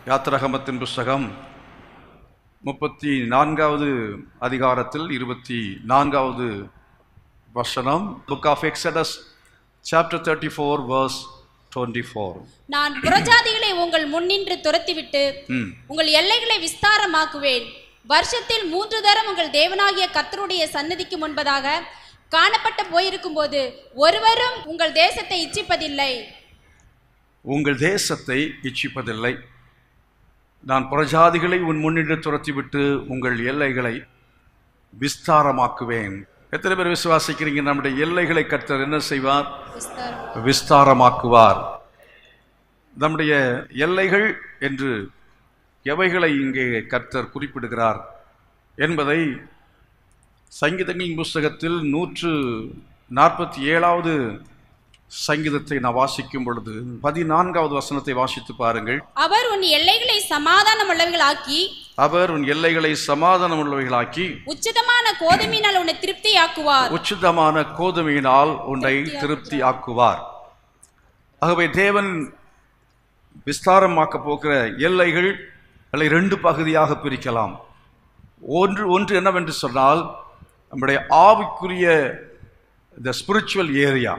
யாத்திரகமத்தின் புஸ்தகம் முப்பத்தி நான்காவது அதிகாரத்தில் இருபத்தி நான்காவது வசனம் book of Exodus chapter thirty four verse twenty four நான் புறஜாதிகளை உங்கள் முன்னின்று துரத்திவிட்டு ம் உங்கள் எல்லைகளை விஸ்தாரமாக்குவேன் வருஷத்தில் மூன்று தரம் உங்கள் தேவனாகிய கர்த்தருடைய சன்னதிக்கு முன்பதாக காணப்பட்ட போயிருக்கும்போது ஒருவரும் உங்கள் தேசத்தை இச்சிப்பதில்லை உங்கள் தேசத்தை இச்சிப்பதில்லை நான் புறஜாதிகளை உன் முன்னின்று துரத்திவிட்டு உங்கள் எல்லைகளை விஸ்தாரமாக்குவேன் எத்தனை பேர் விசுவாசிக்கிறீங்க நம்முடைய எல்லைகளை கர்த்தர் என்ன செய்வார் விஸ்தாரம் விஸ்தாரமாக்குவார் நம்முடைய எல்லைகள் என்று எவைகளை இங்கே கர்த்தர் குறிப்பிடுகிறார் என்பதை சங்கீதங்களின் புஸ்தகத்தில் நூற்று நாற்பத்தி ஏழாவது சங்கீதத்தை நான் வாசிக்கும் பொழுது பதினான்காவது வசனத்தை வாசித்து பாருங்கள் அவர் உன் எல்லைகளை சமாதானம் உள்ளவைகளாக்கி அவர் உன் எல்லைகளை சமாதானம் உள்ளவைகளாக்கி உச்சிதமான கோதுமையினால் உன்னை திருப்தியாக்குவார் உச்சிதமான கோதுமையினால் உன்னை திருப்தி ஆக்குவார் ஆகவே தேவன் விஸ்தாரமாக்க போகிற எல்லைகள் அதை ரெண்டு பகுதியாக பிரிக்கலாம் ஒன்று ஒன்று என்னவென்று சொன்னால் நம்முடைய ஆவிக்குரிய த ஸ்பிரிச்சுவல் ஏரியா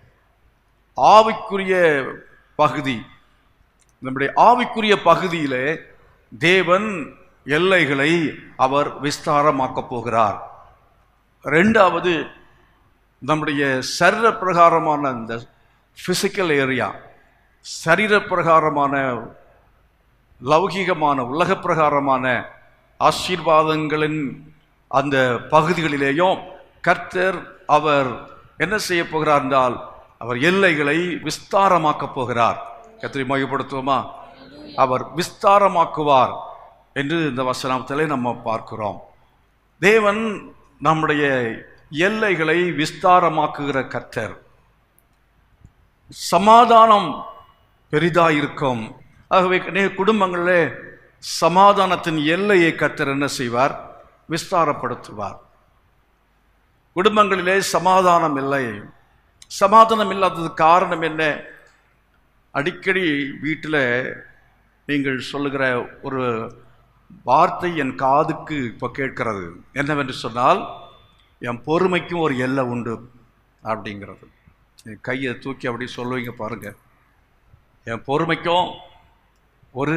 ஆவிக்குரிய பகுதி நம்முடைய ஆவிக்குரிய பகுதியிலே தேவன் எல்லைகளை அவர் விஸ்தாரமாக்கப் போகிறார் ரெண்டாவது நம்முடைய சரீர பிரகாரமான அந்த ஃபிசிக்கல் ஏரியா சரீர பிரகாரமான லௌகிகமான உலக பிரகாரமான ஆசீர்வாதங்களின் அந்த பகுதிகளிலேயும் கர்த்தர் அவர் என்ன செய்ய போகிறார் என்றால் அவர் எல்லைகளை விஸ்தாரமாக்கப் போகிறார் கர்த்தரை மையப்படுத்துவோமா அவர் விஸ்தாரமாக்குவார் என்று இந்த வசனத்திலே நம்ம பார்க்கிறோம் தேவன் நம்முடைய எல்லைகளை விஸ்தாரமாக்குகிற கர்த்தர் சமாதானம் பெரிதாக இருக்கும் ஆகவே அநேக குடும்பங்களிலே சமாதானத்தின் எல்லையை கர்த்தர் என்ன செய்வார் விஸ்தாரப்படுத்துவார் குடும்பங்களிலே சமாதானம் இல்லை சமாதானம் இல்லாததுக்கு காரணம் என்ன அடிக்கடி வீட்டில் நீங்கள் சொல்லுகிற ஒரு வார்த்தை என் காதுக்கு இப்போ கேட்கிறது என்னவென்று சொன்னால் என் பொறுமைக்கும் ஒரு எல்லை உண்டு அப்படிங்கிறது என் கையை தூக்கி அப்படி சொல்லுவீங்க பாருங்க என் பொறுமைக்கும் ஒரு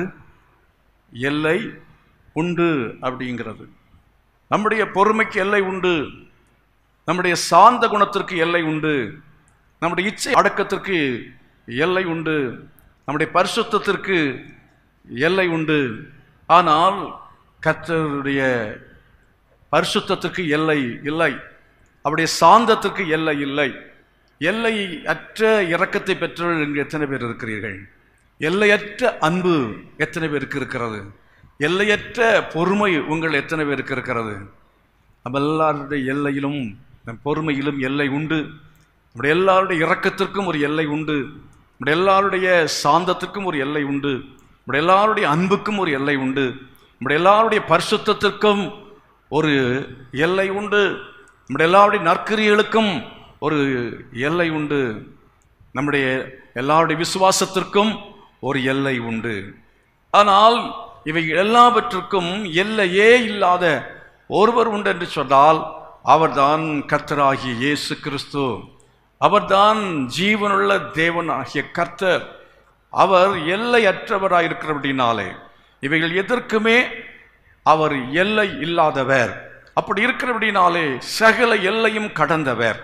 எல்லை உண்டு அப்படிங்கிறது நம்முடைய பொறுமைக்கு எல்லை உண்டு நம்முடைய சாந்த குணத்திற்கு எல்லை உண்டு நம்முடைய இச்சை அடக்கத்திற்கு எல்லை உண்டு நம்முடைய பரிசுத்தத்திற்கு எல்லை உண்டு ஆனால் கர்த்தருடைய பரிசுத்தத்திற்கு எல்லை இல்லை அவருடைய சாந்தத்திற்கு எல்லை இல்லை எல்லை அற்ற இரக்கத்தை பெற்றவர்கள் இங்கு எத்தனை பேர் இருக்கிறீர்கள் எல்லையற்ற அன்பு எத்தனை பேருக்கு இருக்கிறது எல்லையற்ற பொறுமை உங்கள் எத்தனை பேருக்கு இருக்கிறது நம்ம எல்லாருடைய எல்லையிலும் நம் பொறுமையிலும் எல்லை உண்டு நம்முடைய எல்லாருடைய இரக்கத்திற்கும் ஒரு எல்லை உண்டு நம்முடைய எல்லாருடைய சாந்தத்திற்கும் ஒரு எல்லை உண்டு நம்முடைய எல்லாருடைய அன்புக்கும் ஒரு எல்லை உண்டு நம்முடைய எல்லாருடைய பரிசுத்தத்திற்கும் ஒரு எல்லை உண்டு நம்முடைய எல்லாருடைய நற்கிரியலுக்கும் ஒரு எல்லை உண்டு நம்முடைய எல்லாருடைய விசுவாசத்திற்கும் ஒரு எல்லை உண்டு ஆனால் இவை எல்லாவற்றுக்கும் எல்லையே இல்லாத ஒருவர் உண்டு என்று சொன்னால் அவர்தான் கர்த்தராகிய இயேசு கிறிஸ்து அவர்தான் ஜீவனுள்ள தேவனாகிய கர்த்தர் அவர் எல்லையற்றவராயிருக்கிறபடினாலே இவைகள் எதற்குமே அவர் எல்லை இல்லாதவர் அப்படி இருக்கிறபடினாலே சகல எல்லையும் கடந்தவர்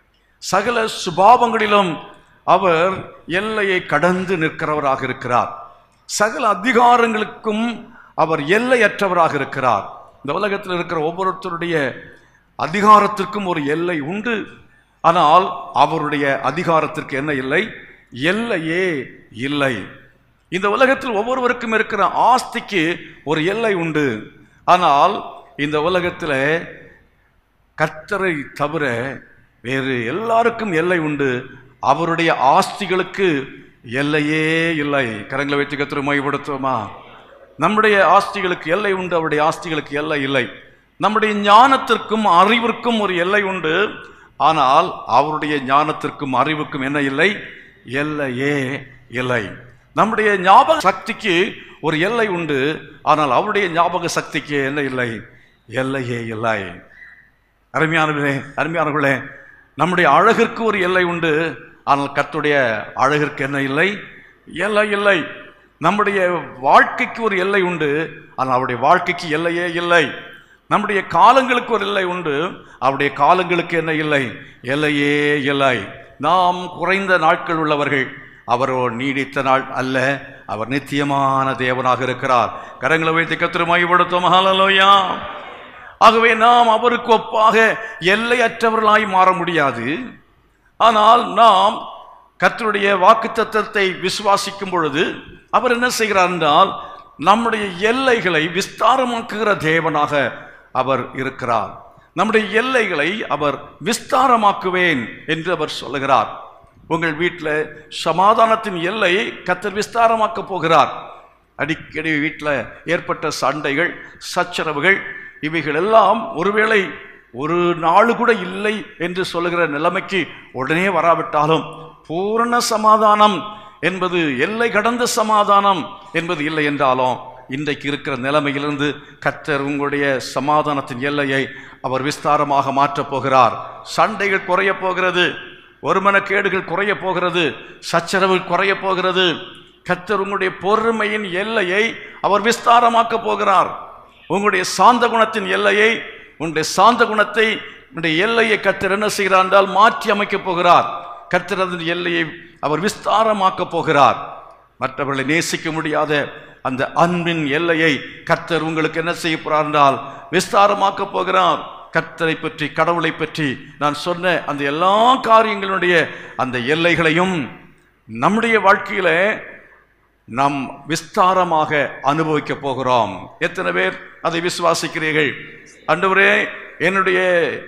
சகல சுபாவங்களிலும் அவர் எல்லையை கடந்து நிற்கிறவராக இருக்கிறார் சகல அதிகாரங்களுக்கும் அவர் எல்லையற்றவராக இருக்கிறார் இந்த உலகத்தில் இருக்கிற ஒவ்வொருத்தருடைய அதிகாரத்திற்கும் ஒரு எல்லை உண்டு ஆனால் அவருடைய அதிகாரத்திற்கு என்ன இல்லை எல்லையே இல்லை இந்த உலகத்தில் ஒவ்வொருவருக்கும் இருக்கிற ஆஸ்திக்கு ஒரு எல்லை உண்டு ஆனால் இந்த உலகத்தில் கர்த்தரை தவிர வேறு எல்லாருக்கும் எல்லை உண்டு அவருடைய ஆஸ்திகளுக்கு எல்லையே இல்லை கரங்களை வைத்து கத்திர மைப்படுத்துவோமா நம்முடைய ஆஸ்திகளுக்கு எல்லை உண்டு அவருடைய ஆஸ்திகளுக்கு எல்லை இல்லை நம்முடைய ஞானத்திற்கும் அறிவிற்கும் ஒரு எல்லை உண்டு ஆனால் அவருடைய ஞானத்திற்கும் அறிவுக்கும் என்ன இல்லை எல்லையே இல்லை நம்முடைய ஞாபக சக்திக்கு ஒரு எல்லை உண்டு ஆனால் அவருடைய ஞாபக சக்திக்கு என்ன இல்லை எல்லையே இல்லை அருமையானவர்களே அருமையானவர்களே நம்முடைய அழகிற்கு ஒரு எல்லை உண்டு ஆனால் கர்த்தருடைய அழகிற்கு என்ன இல்லை எல்லை இல்லை நம்முடைய வாழ்க்கைக்கு ஒரு எல்லை உண்டு ஆனால் அவருடைய வாழ்க்கைக்கு எல்லையே இல்லை நம்முடைய காலங்களுக்கு ஒரு எல்லை உண்டு அவருடைய காலங்களுக்கு என்ன இல்லை எல்லையே இல்லை நாம் குறைந்த நாட்கள் உள்ளவர்கள் அவரோ நீடித்த நாள் அல்ல அவர் நித்தியமான தேவனாக இருக்கிறார் கரங்களை வைத்து கத்திர மைப்படுத்தும் ஹalleluya ஆகவே நாம் அவருக்கு ஒப்பாக எல்லையற்றவர்களாய் மாற முடியாது ஆனால் நாம் கர்த்தருடைய வாக்குத்தத்தத்தை விசுவாசிக்கும் பொழுது அவர் என்ன செய்கிறார் என்றால் நம்முடைய எல்லைகளை விஸ்தாரமாக்குகிற தேவனாக அவர் இருக்கிறார் நம்முடைய எல்லைகளை அவர் விஸ்தாரமாக்குவேன் என்று அவர் சொல்லுகிறார் உங்கள் வீட்டில் சமாதானத்தின் எல்லையை கர்த்தர் விஸ்தாரமாக்க போகிறார் அடிக்கடி வீட்டில் ஏற்பட்ட சண்டைகள் சச்சரவுகள் இவைகள் எல்லாம் ஒருவேளை ஒரு நாள் கூட இல்லை என்று சொல்லுகிற நிலைமைக்கு உடனே வராவிட்டாலும் பூரண சமாதானம் என்பது எல்லை கடந்த சமாதானம் என்பது இல்லை என்றாலும் இன்றைக்கு இருக்கிற நிலைமையிலிருந்து கர்த்தர் உங்களுடைய சமாதானத்தின் எல்லையை அவர் விஸ்தாரமாக மாற்றப் போகிறார் சண்டைகள் குறைய போகிறது ஒருமனக்கேடுகள் குறைய போகிறது சச்சரவு குறைய போகிறது கர்த்தர் உங்களுடைய பொறுமையின் எல்லையை அவர் விஸ்தாரமாக்க போகிறார் உங்களுடைய சாந்த குணத்தின் எல்லையை உங்களுடைய சாந்த குணத்தை உங்களுடைய எல்லையை கர்த்தர் என்ன செய்கிறார் என்றால் மாற்றி அமைக்கப் போகிறார் கர்த்தர் அதன் எல்லையை அவர் விஸ்தாரமாக்க போகிறார் மற்றவர்களை நேசிக்க முடியாத அந்த அன்பின் எல்லையை கர்த்தர் உங்களுக்கு என்ன செய்ய போறார் என்றால் விஸ்தாரமாக்க போகிறார் கர்த்தரை பற்றி கடவுளை பற்றி நான் சொன்ன அந்த எல்லா காரியங்களுடைய அந்த எல்லைகளையும் நம்முடைய வாழ்க்கையில நாம் விஸ்தாரமாக அனுபவிக்க போகிறோம் எத்தனை பேர் அதை விசுவாசிக்கிறீர்கள் அன்றுவரே என்னுடைய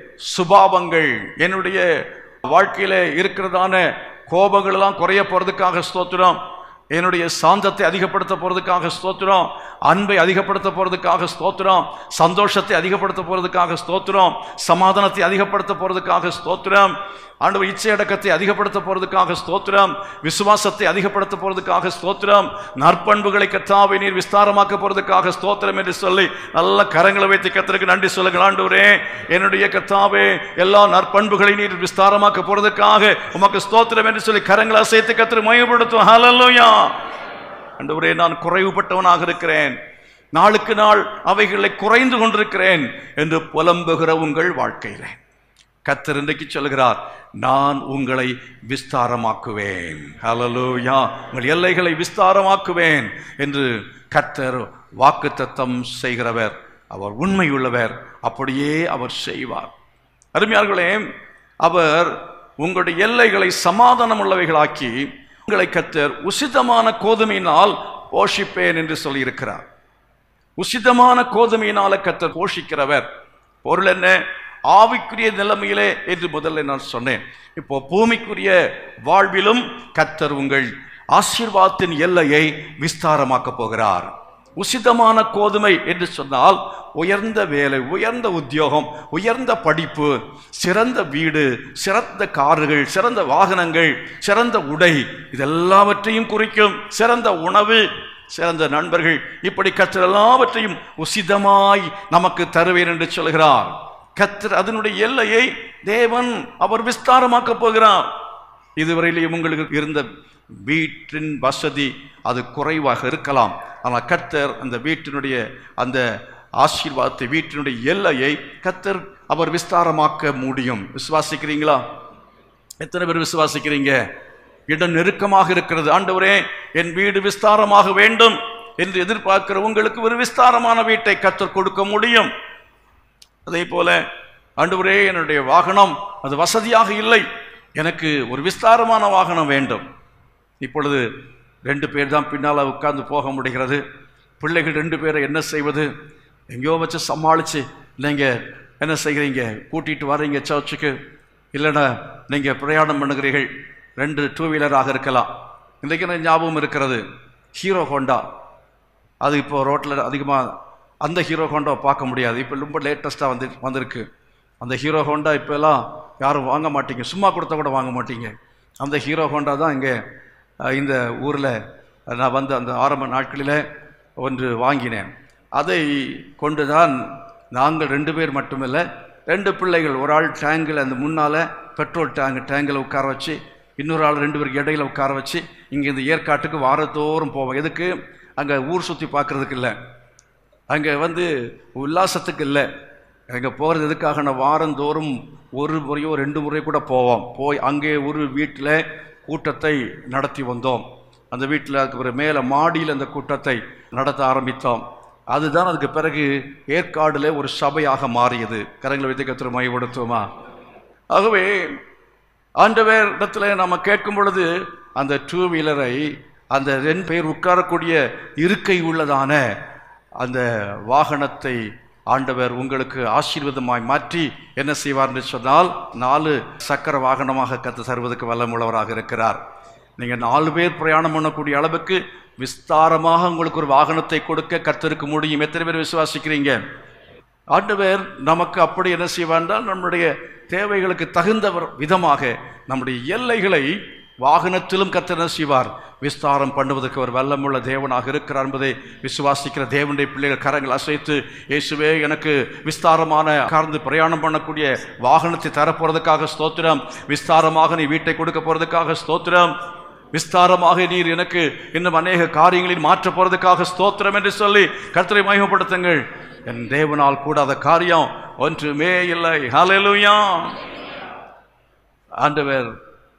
சுபாவங்கள் என்னுடைய வாழ்க்கையில இருக்கிறதான கோபங்கள் எல்லாம் குறைய போறதுக்காக ஸ்தோத்திரம் என்னுடைய சாந்தத்தை அதிகப்படுத்த போறதுக்காக ஸ்தோத்திரம் அன்பை அதிகப்படுத்த போறதுக்காக ஸ்தோத்திரம் சந்தோஷத்தை அதிகப்படுத்த போறதுக்காக ஸ்தோத்திரம் சமாதானத்தை அதிகப்படுத்த போறதுக்காக ஸ்தோத்திரம் ஆண்டவர் இச்சை அடக்கத்தை அதிகப்படுத்த போறதுக்காக ஸ்தோத்திரம் விசுவாசத்தை அதிகப்படுத்த போறதுக்காக ஸ்தோத்திரம் நற்பண்புகளை கத்தாவை நீர் விஸ்தாரமாக்க போறதுக்காக ஸ்தோத்திரம் என்று சொல்லி நல்ல கரங்களை வைத்து கத்தருக்கு நன்றி சொல்லுங்கள் ஆண்டவரே என்னுடைய கத்தாவே எல்லா நற்பண்புகளை நீர் விஸ்தாரமாக்க போறதுக்காக உமக்கு ஸ்தோத்திரம் என்று சொல்லி கரங்களை அசைத்து கத்திர மயப்படுத்தும் ஹalleluya ஆண்டவரே நான் குறைவுபட்டவனாக இருக்கிறேன் நாளுக்கு நாள் அவைகளை குறைந்து கொண்டிருக்கிறேன் என்று புலம்புகிற உங்கள் வாழ்க்கையிலே கத்தர் இன்றைக்கு சொல்கிறார் நான் உங்களை விஸ்தாரமாக்குவேன் ஹalleluya உங்கள் எல்லைகளை விஸ்தாரமாக்குவேன் என்று கத்தர் வாக்குத்தத்தம் செய்கிறவர் அவர் உண்மையுள்ளவர் அப்படியே அவர் செய்வார் அருமையார்களே அவர் உங்களுடைய எல்லைகளை சமாதானம் உள்ளவைகளாக்கி உங்களை கத்தர் உசிதமான கோதுமையினால் போஷிப்பேன் என்று சொல்லியிருக்கிறார் உசிதமான கோதுமையினால கத்தர் போஷிக்கிறவர் பொருள் என்ன ஆவிக்குரிய நிலைமையிலே என்று முதல்ல நான் சொன்னேன் இப்போ பூமிக்குரிய வாழ்விலும் கத்தர் உங்கள் ஆசீர்வாதத்தின் எல்லையை விஸ்தாரமாக்க போகிறார் உசிதமான கோதுமை என்று சொன்னால் உயர்ந்த வேலை உயர்ந்த உத்தியோகம் உயர்ந்த படிப்பு சிறந்த வீடு சிறந்த கார்கள் சிறந்த வாகனங்கள் சிறந்த உடை இதெல்லாவற்றையும் குறிக்கும் சிறந்த உணவு சிறந்த நண்பர்கள் இப்படி கத்தர் எல்லாவற்றையும் உசிதமாய் நமக்கு தருவேன் என்று சொல்கிறார் கத்தர் அதனுடைய எல்லையை தேவன் அவர் விஸ்தாரமாக்க போகிறார் இதுவரையிலேயும் உங்களுக்கு இருந்த வீட்டின் வசதி அது குறைவாக இருக்கலாம் ஆனால் கர்த்தர் அந்த வீட்டினுடைய அந்த ஆசீர்வாதத்தை வீட்டினுடைய எல்லையை கர்த்தர் அவர் விஸ்தாரமாக்க முடியும் விசுவாசிக்கிறீங்களா எத்தனை பேர் விசுவாசிக்கிறீங்க இடம் நெருக்கமாக இருக்கிறது ஆண்டவரே என் வீடு விஸ்தாரமாக வேண்டும் என்று எதிர்பார்க்கிற உங்களுக்கு ஒரு விஸ்தாரமான வீட்டை கத்தர் கொடுக்க முடியும் அதே போல ஆண்டவரே என்னுடைய வாகனம் அது வசதியாக இல்லை எனக்கு ஒரு விஸ்தாரமான வாகனம் வேண்டும் இப்பொழுது ரெண்டு பேர் தான் பின்னால் உட்கார்ந்து போக முடிகிறது பிள்ளைகள் ரெண்டு பேரை என்ன செய்வது எங்கேயோ வச்சு சமாளித்து நீங்கள் என்ன செய்கிறீங்க கூட்டிகிட்டு வரீங்க சர்ச்சுக்கு இல்லைன்னா நீங்கள் பிரயாணம் பண்ணுகிறீர்கள் ரெண்டு டூ வீலராக இருக்கலாம் இன்றைக்கு எனக்கு ஞாபகம் இருக்கிறது ஹீரோ ஹோண்டா அது இப்போ ரோட்டில் அதிகமாக அந்த ஹீரோ ஹோண்டாவை பார்க்க முடியாது இப்போ ரொம்ப லேட்டஸ்ட்டாக வந்து வந்திருக்கு அந்த ஹீரோ ஹோண்டா இப்போ எல்லாம் யாரும் வாங்க மாட்டீங்க சும்மா கொடுத்தா கூட வாங்க மாட்டீங்க அந்த ஹீரோ ஹோண்டா தான் இங்கே அஹ், இந்த ஊரில் நான் வந்து அந்த ஆரம்ப நாட்களில் ஒன்று வாங்கினேன் அதை கொண்டு தான் நாங்கள் ரெண்டு பேர் மட்டுமில்லை ரெண்டு பிள்ளைகள் ஒரு ஆள் டேங்கில் அந்த முன்னால் பெட்ரோல் டேங்க் டேங்கில் உட்கார வச்சு இன்னொரு ஆள் ரெண்டு பேருக்கு இடையில உட்கார வச்சு இங்கே இந்த ஏற்காட்டுக்கு வாரத்தோறும் போவோம் எதுக்கு அங்கே ஊர் சுற்றி பார்க்குறதுக்கு இல்லை அங்கே வந்து உல்லாசத்துக்கு இல்லை அங்கே போகிறது எதுக்காக வாரந்தோறும் ஒரு முறையோ ரெண்டு முறையோ கூட போவோம் போய் அங்கே ஒரு வீட்டில் கூட்டத்தை நடத்தி வந்தோம் அந்த வீட்டில் அதுக்கு ஒரு மேலே மாடியில் அந்த கூட்டத்தை நடத்த ஆரம்பித்தோம் அதுதான் அதுக்கு பிறகு ஏற்காடில் ஒரு சபையாக மாறியது கரங்களை வைத்து கத்திர மையப்படுத்துவோமா ஆகவே ஆண்டவர் இடத்துல நம்ம கேட்கும் பொழுது அந்த டூ வீலரை அந்த ரெண்டு பேர் உட்காரக்கூடிய இருக்கை உள்ளதான அந்த வாகனத்தை ஆண்டவர் உங்களுக்கு ஆசீர்வாதமாய் மாற்றி என்ன செய்வார் என்று சொன்னால் நாலு சக்கர வாகனமாக கத்து தருவதற்கு வல்லமுள்ளவராக இருக்கிறார் நீங்கள் நாலு பேர் பிரயாணம் பண்ணக்கூடிய அளவுக்கு விஸ்தாரமாக உங்களுக்கு ஒரு வாகனத்தை கொடுக்க கர்த்தருக்கு முடியும் எத்தனை பேர் விசுவாசிக்கிறீங்க ஆண்டவர் நமக்கு அப்படி என்ன செய்வார்னால் நம்முடைய தேவைகளுக்கு தகுந்தவர் விதமாக நம்முடைய எல்லைகளை வாகனத்திலும் கர்த்தர் என்ன செய்வார் விஸ்தாரம் பண்ணுவதற்கு ஒரு வல்லமுள்ள தேவனாக இருக்கிறார் என்பதை விசுவாசிக்கிற தேவனுடைய பிள்ளைகள் கரங்கள் அசைத்து இயேசுவே எனக்கு விஸ்தாரமான கார்ந்து பிரயாணம் பண்ணக்கூடிய வாகனத்தை தரப்போறதுக்காக ஸ்தோத்திரம் விஸ்தாரமாக நீ வீட்டை கொடுக்க போறதுக்காக ஸ்தோத்திரம் விஸ்தாரமாக நீர் எனக்கு இன்னும் அநேக காரியங்களில் மாற்ற போறதுக்காக ஸ்தோத்திரம் என்று சொல்லி கர்த்தரை மகிமைப்படுத்துங்கள் என் தேவனால் கூடாத காரியம் ஒன்றுமே இல்லை ஹalleluya ஆண்டவர்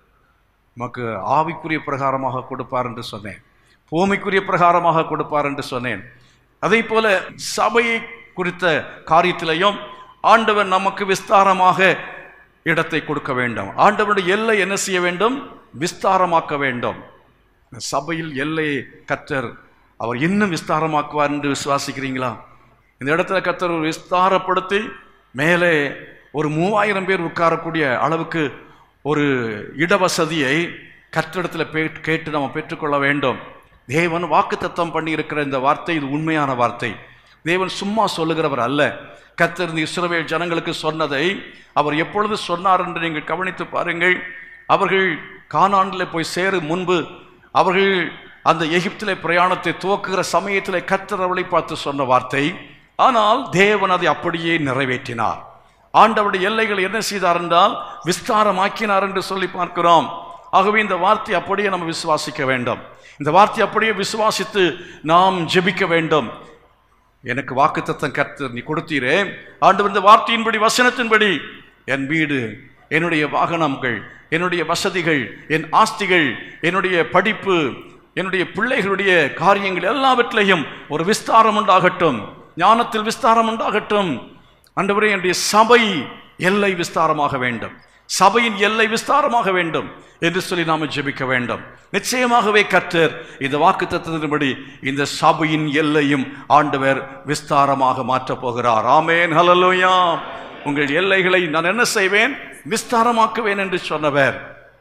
நமக்கு ஆவிக்குரிய பிரகாரமாக கொடுப்பார் என்று சொன்னேன் பூமிக்குரிய பிரகாரமாக கொடுப்பார் என்று சொன்னேன் அதே போல சபையை குறித்த காரியத்திலையும் ஆண்டவர் நமக்கு விஸ்தாரமாக இடத்தை கொடுக்க வேண்டும் ஆண்டவருடைய எல்லை என்ன செய்ய வேண்டும் விஸ்தாரமாக்க வேண்டும் சபையில் எல்லையை கத்தர் அவர் இன்னும் விஸ்தாரமாக்குவார் என்று விசுவாசிக்கிறீங்களா இந்த இடத்துல கத்தர் ஒரு விஸ்தாரப்படுத்தி மேலே ஒரு மூவாயிரம் பேர் உட்காரக்கூடிய அளவுக்கு ஒரு இடவசதியை கற்றிடத்தில் பே கேட்டு நம்ம பெற்றுக்கொள்ள வேண்டும் தேவன் வாக்குத்தத்தம் பண்ணி இருக்கிற இந்த வார்த்தை இது உண்மையான வார்த்தை தேவன் சும்மா சொல்லுகிறவர் அல்ல கத்தர் இந்த இஸ்ரவேல் ஜனங்களுக்கு சொன்னதை அவர் எப்பொழுது சொன்னார் என்று நீங்கள் கவனித்து பாருங்கள் அவர்கள் கானானில் போய் சேரும் முன்பு அவர்கள் அந்த எகிப்திலே பிரயாணத்தை துவக்குகிற சமயத்தில் கத்தர் அவளை பார்த்து சொன்ன வார்த்தை ஆனால் தேவன் அதை அப்படியே நிறைவேற்றினார் ஆண்டவருடைய எல்லைகளை என்ன செய்தார் என்றால் விஸ்தாரமாக்கினார் என்று சொல்லி பார்க்கிறோம் ஆகவே இந்த வார்த்தை அப்படியே நம்ம விசுவாசிக்க வேண்டும் இந்த வார்த்தை அப்படியே விசுவாசித்து நாம் ஜெபிக்க வேண்டும் எனக்கு வாக்குத்தத்தம் கர்த்தர் நீ கொடுத்தீரே ஆண்டவர் இந்த வார்த்தையின்படி வசனத்தின்படி என் வீடு என்னுடைய வாகனங்கள் என்னுடைய வசதிகள் என் ஆஸ்திகள் என்னுடைய படிப்பு என்னுடைய பிள்ளைகளுடைய காரியங்கள் எல்லாவற்றிலையும் ஒரு விஸ்தாரம் உண்டாகட்டும் ஞானத்தில் விஸ்தாரம் உண்டாகட்டும் ஆண்டவரே என்னுடைய சபை எல்லை விஸ்தாரமாக வேண்டும் சபையின் எல்லை விஸ்தாரமாக வேண்டும் என்று சொல்லி நாம ஜெபிக்க வேண்டும் நிச்சயமாகவே கர்த்தர் இந்த வாக்கு தத்துவத்தின்படி இந்த சபையின் எல்லையும் ஆண்டவர் விஸ்தாரமாக மாற்றப் போகிறார் ஆமேன் ஹலலோயா உங்கள் எல்லைகளை நான் என்ன செய்வேன் விஸ்தாரமாக்குவேன் என்று சொன்னவர்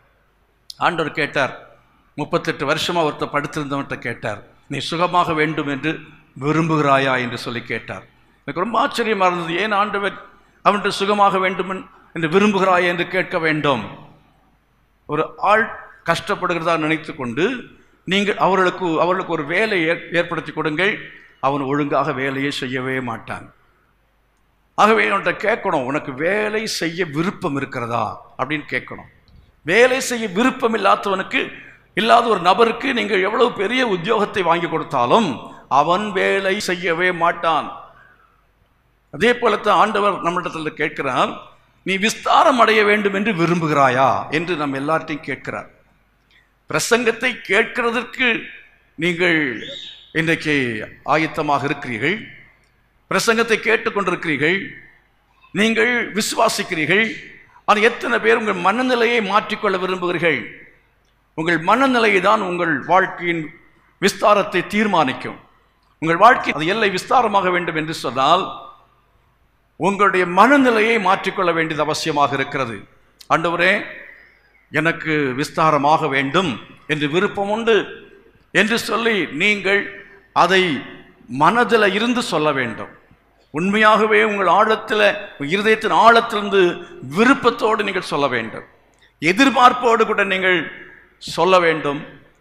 ஆண்டவர் கேட்டார் முப்பத்தெட்டு வருஷமா ஒருத்தர் படுத்திருந்தவன்ட்ட கேட்டார் நீ சுகமாக வேண்டும் என்று விரும்புகிறாயா என்று சொல்லி கேட்டார் எனக்கு ரொம்ப ஆச்சரியமா இருந்தது ஏன் ஆண்டவர் அவன்கிட்ட சுகமாக வேண்டும் என்று விரும்புகிறாயா என்று கேட்க வேண்டும் ஒரு ஆள் கஷ்டப்படுகிறதா நினைத்து கொண்டு நீங்கள் அவர்களுக்கு அவர்களுக்கு ஒரு வேலை ஏற்- ஏற்படுத்தி கொடுங்கள் அவன் ஒழுங்காக வேலையை செய்யவே மாட்டான் ஆகவே அவன்கிட்ட கேட்கணும் உனக்கு வேலை செய்ய விருப்பம் இருக்கிறதா அப்படின்னு கேட்கணும் வேலை செய்ய விருப்பம் இல்லாதவனுக்கு இல்லாத ஒரு நபருக்கு நீங்கள் எவ்வளவு பெரிய உத்தியோகத்தை வாங்கி கொடுத்தாலும் அவன் வேலை செய்யவே மாட்டான் அதே போலத்தான் ஆண்டவர் நம்மிடத்தில் கேட்கிறார் நீ விஸ்தாரம் அடைய வேண்டும் என்று விரும்புகிறாயா என்று நம்ம எல்லார்ட்டையும் கேட்கிறார் பிரசங்கத்தை கேட்கிறதற்கு நீங்கள் இன்றைக்கு ஆயத்தமாக இருக்கிறீர்கள் பிரசங்கத்தை கேட்டுக்கொண்டிருக்கிறீர்கள் நீங்கள் விசுவாசிக்கிறீர்கள் ஆனால் எத்தனை பேர் உங்கள் மனநிலையை மாற்றிக்கொள்ள விரும்புகிறீர்கள் உங்கள் மனநிலையை தான் உங்கள் வாழ்க்கையின் விஸ்தாரத்தை தீர்மானிக்கும் உங்கள் வாழ்க்கை அது எல்லை விஸ்தாரமாக வேண்டும் என்று சொன்னால் உங்களுடைய மனநிலையை மாற்றிக்கொள்ள வேண்டியது அவசியமாக இருக்கிறது ஆண்டவரே எனக்கு விஸ்தாரமாக வேண்டும் என்று விருப்பம் உண்டு என்று சொல்லி நீங்கள் அதை மனதில் இருந்து சொல்ல வேண்டும் உண்மையாகவே உங்கள் ஆழத்தில் இருதயத்தின் ஆழத்திலிருந்து விருப்பத்தோடு நீங்கள் சொல்ல வேண்டும் எதிர்பார்ப்போடு கூட நீங்கள் சொல்ல வேண்டும்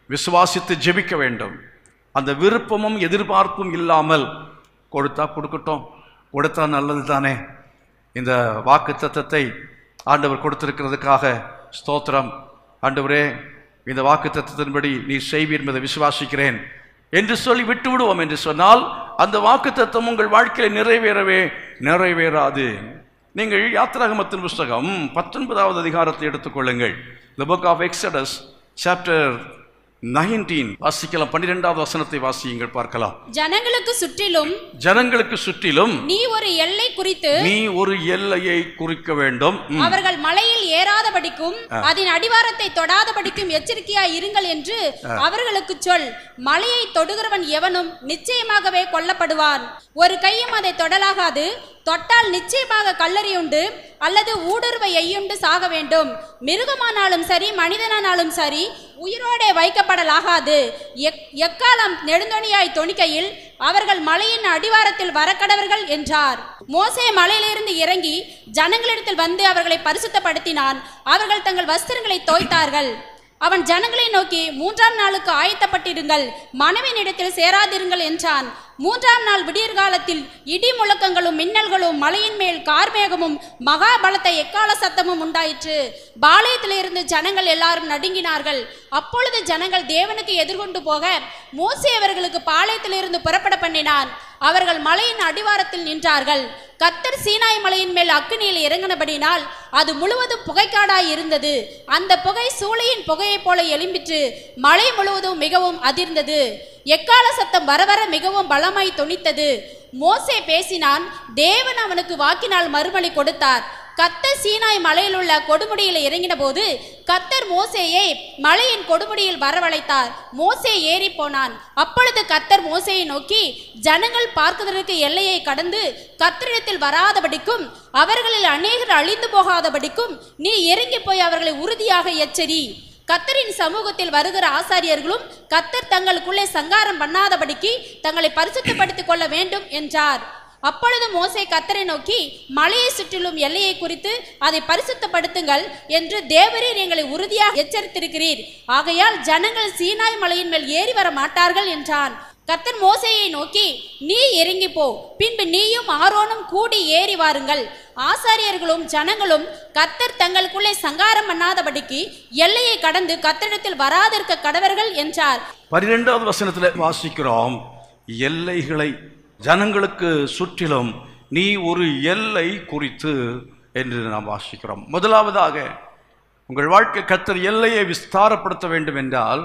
விசுவாசித்து ஜெபிக்க வேண்டும் அந்த விருப்பமும் எதிர்பார்ப்பும் இல்லாமல் கொடுத்தா கொடுக்கட்டும் கொடுத்தா நல்லது தானே இந்த வாக்கு தத்தத்தை ஆண்டவர் கொடுத்திருக்கிறதுக்காக ஸ்தோத்திரம் ஆண்டவரே இந்த வாக்கு தத்தத்தின்படி நீ செய்வீர் என்பதை விசுவாசிக்கிறேன் என்று சொல்லி விட்டு விடுவோம் என்று சொன்னால் அந்த வாக்கு தத்தம் உங்கள் வாழ்க்கையில் நிறைவேறவே நிறைவேறாது நீங்கள் யாத்திராகமத்தின் புஸ்தகம் பத்தொன்பதாவது அதிகாரத்தை எடுத்துக்கொள்ளுங்கள் the book of Exodus chapter nineteen வாசிக்கலாம் பன்னிரெண்டாவது வசனத்தை வாசியுங்கள் பார்க்கலாம் ஜனங்களுக்கு சுற்றிலும் ஜனங்களுக்கு சுற்றிலும் நீ ஒரு எல்லை குறித்து நீ ஒரு எல்லையை குறிக்க வேண்டும் ம். அவர்கள் மலையில் ஏறாதபடிக்கும் அதன் அடிவாரத்தை தொடாதபடிக்கும் எச்சரிக்கையாய் இருங்கள் என்று அவர்களுக்கு சொல் மலையை தொடுகிறவன் எவனும் நிச்சயமாகவே கொல்லப்படுவான் ஒரு கையும் அதை தொடலாகாது தொட்டால் நிச்சயமாக கல்லறியுண்டு அல்லது ஊடுருவை எய்யுண்டு சாக வேண்டும் மிருகமானாலும் சரி மனிதனானாலும் சரி உயிரோடே வைக்கப்படலாகாது எக்- எக்காலம் நெடுந்தொணியாய் தொனிக்கையில் அவர்கள் மலையின் அடிவாரத்தில் வரக்கடவர்கள் என்றார் மோசே மலையிலிருந்து இறங்கி ஜனங்களிடத்தில் வந்து அவர்களை பரிசுத்தப்படுத்தினான் அவர்கள் தங்கள் வஸ்திரங்களை தோய்த்தார்கள் அவன் ஜனங்களை நோக்கி மூன்றாம் நாளுக்கு ஆயத்தப்பட்டிருங்கள் மனைவினிடத்தில் சேராதிருங்கள் என்றான் மூன்றாம் நாள் விடியற்காலத்தில் இடி முழக்கங்களும் மின்னல்களும் மலையின் மேல் கார்மேகமும் மகா பலத்த எக்கால சத்தமும் உண்டாயிற்று பாளையத்திலிருந்து ஜனங்கள் எல்லாரும் நடுங்கினார்கள் அப்பொழுது ஜனங்கள் தேவனுக்கு எதிர்கொண்டு போக மோசே அவர்களுக்கு பாளையத்திலிருந்து புறப்பட பண்ணினான் அவர்கள் மலையின் அடிவாரத்தில் நின்றார்கள் கத்தர் சீனாய் மலையின் மேல் அக்கினியில் இறங்கினபடினால் அது முழுவதும் புகைக்காடாய் இருந்தது அந்த புகை சூளையின் புகையைப் போல எழும்பிற்று மலை முழுவதும் மிகவும் அதிர்ந்தது எக்கால சத்தம் வர வர மிகவும் பலமாய் தொனித்தது மோசே பேசினான் தேவன் அவனுக்கு வாக்கினால் மறுமொழி கொடுத்தார் கத்தர் சீனாய் மலையில் உள்ள கொடுமுடியில் இறங்கின போது கத்தர் மோசேயை மலையின் கொடுமுடியில் வரவழைத்தார் மோசே ஏறி போனான் அப்பொழுது கத்தர் மோசேயை நோக்கி ஜனங்கள் பார்க்கிறதற்கு எல்லையை கடந்து கத்தரிடத்தில் வராதபடிக்கும் அவர்களில் அநேகர் அழிந்து போகாதபடிக்கும் நீ இறங்கி போய் அவர்களை உறுதியாக எச்சரி கத்தரின் சமூகத்தில் வருகிற ஆசாரியர்களும் கத்தர் தங்களுக்குள்ளே சங்காரம் பண்ணாதபடிக்கு தங்களை பரிசுத்தப்படுத்திக் கொள்ள வேண்டும் என்றார் அப்பொழுது மோசே கத்தரை நோக்கி மலையை சுற்றிலும் எல்லையை குறித்து அதை பரிசுத்தப்படுத்துங்கள் என்று தேவரீர் எங்களை உறுதியாக எச்சரித்திருக்கிறீர் ஆகையால் ஜனங்கள் சீனாய் மலையின் மேல் ஏறி வர மாட்டார்கள் என்றான் கத்தர் மோசேயை நோக்கி நீ இறங்கி போ பின்பு நீயும் ஆரோனும் கூடி ஏறி வாருங்கள் ஆசாரியர்களும் ஜனங்களும் கத்தர் தங்களுக்குள்ளே சங்காரம் பண்ணாதபடிக்கு எல்லையை கடந்து கத்தரிடத்தில் வராதிருக்க கடவர்கள் என்றார் பன்னிரெண்டாவது வசனத்தில் வாசிக்கிறோம் எல்லைகளை ஜனங்களுக்கு சுற்றிலும் நீ ஒரு எல்லை குறித்து என்று நாம் வாசிக்கிறோம் முதலாவதாக உங்கள் வாழ்க்கை கத்தர் எல்லையை விஸ்தாரப்படுத்த வேண்டும் என்றால்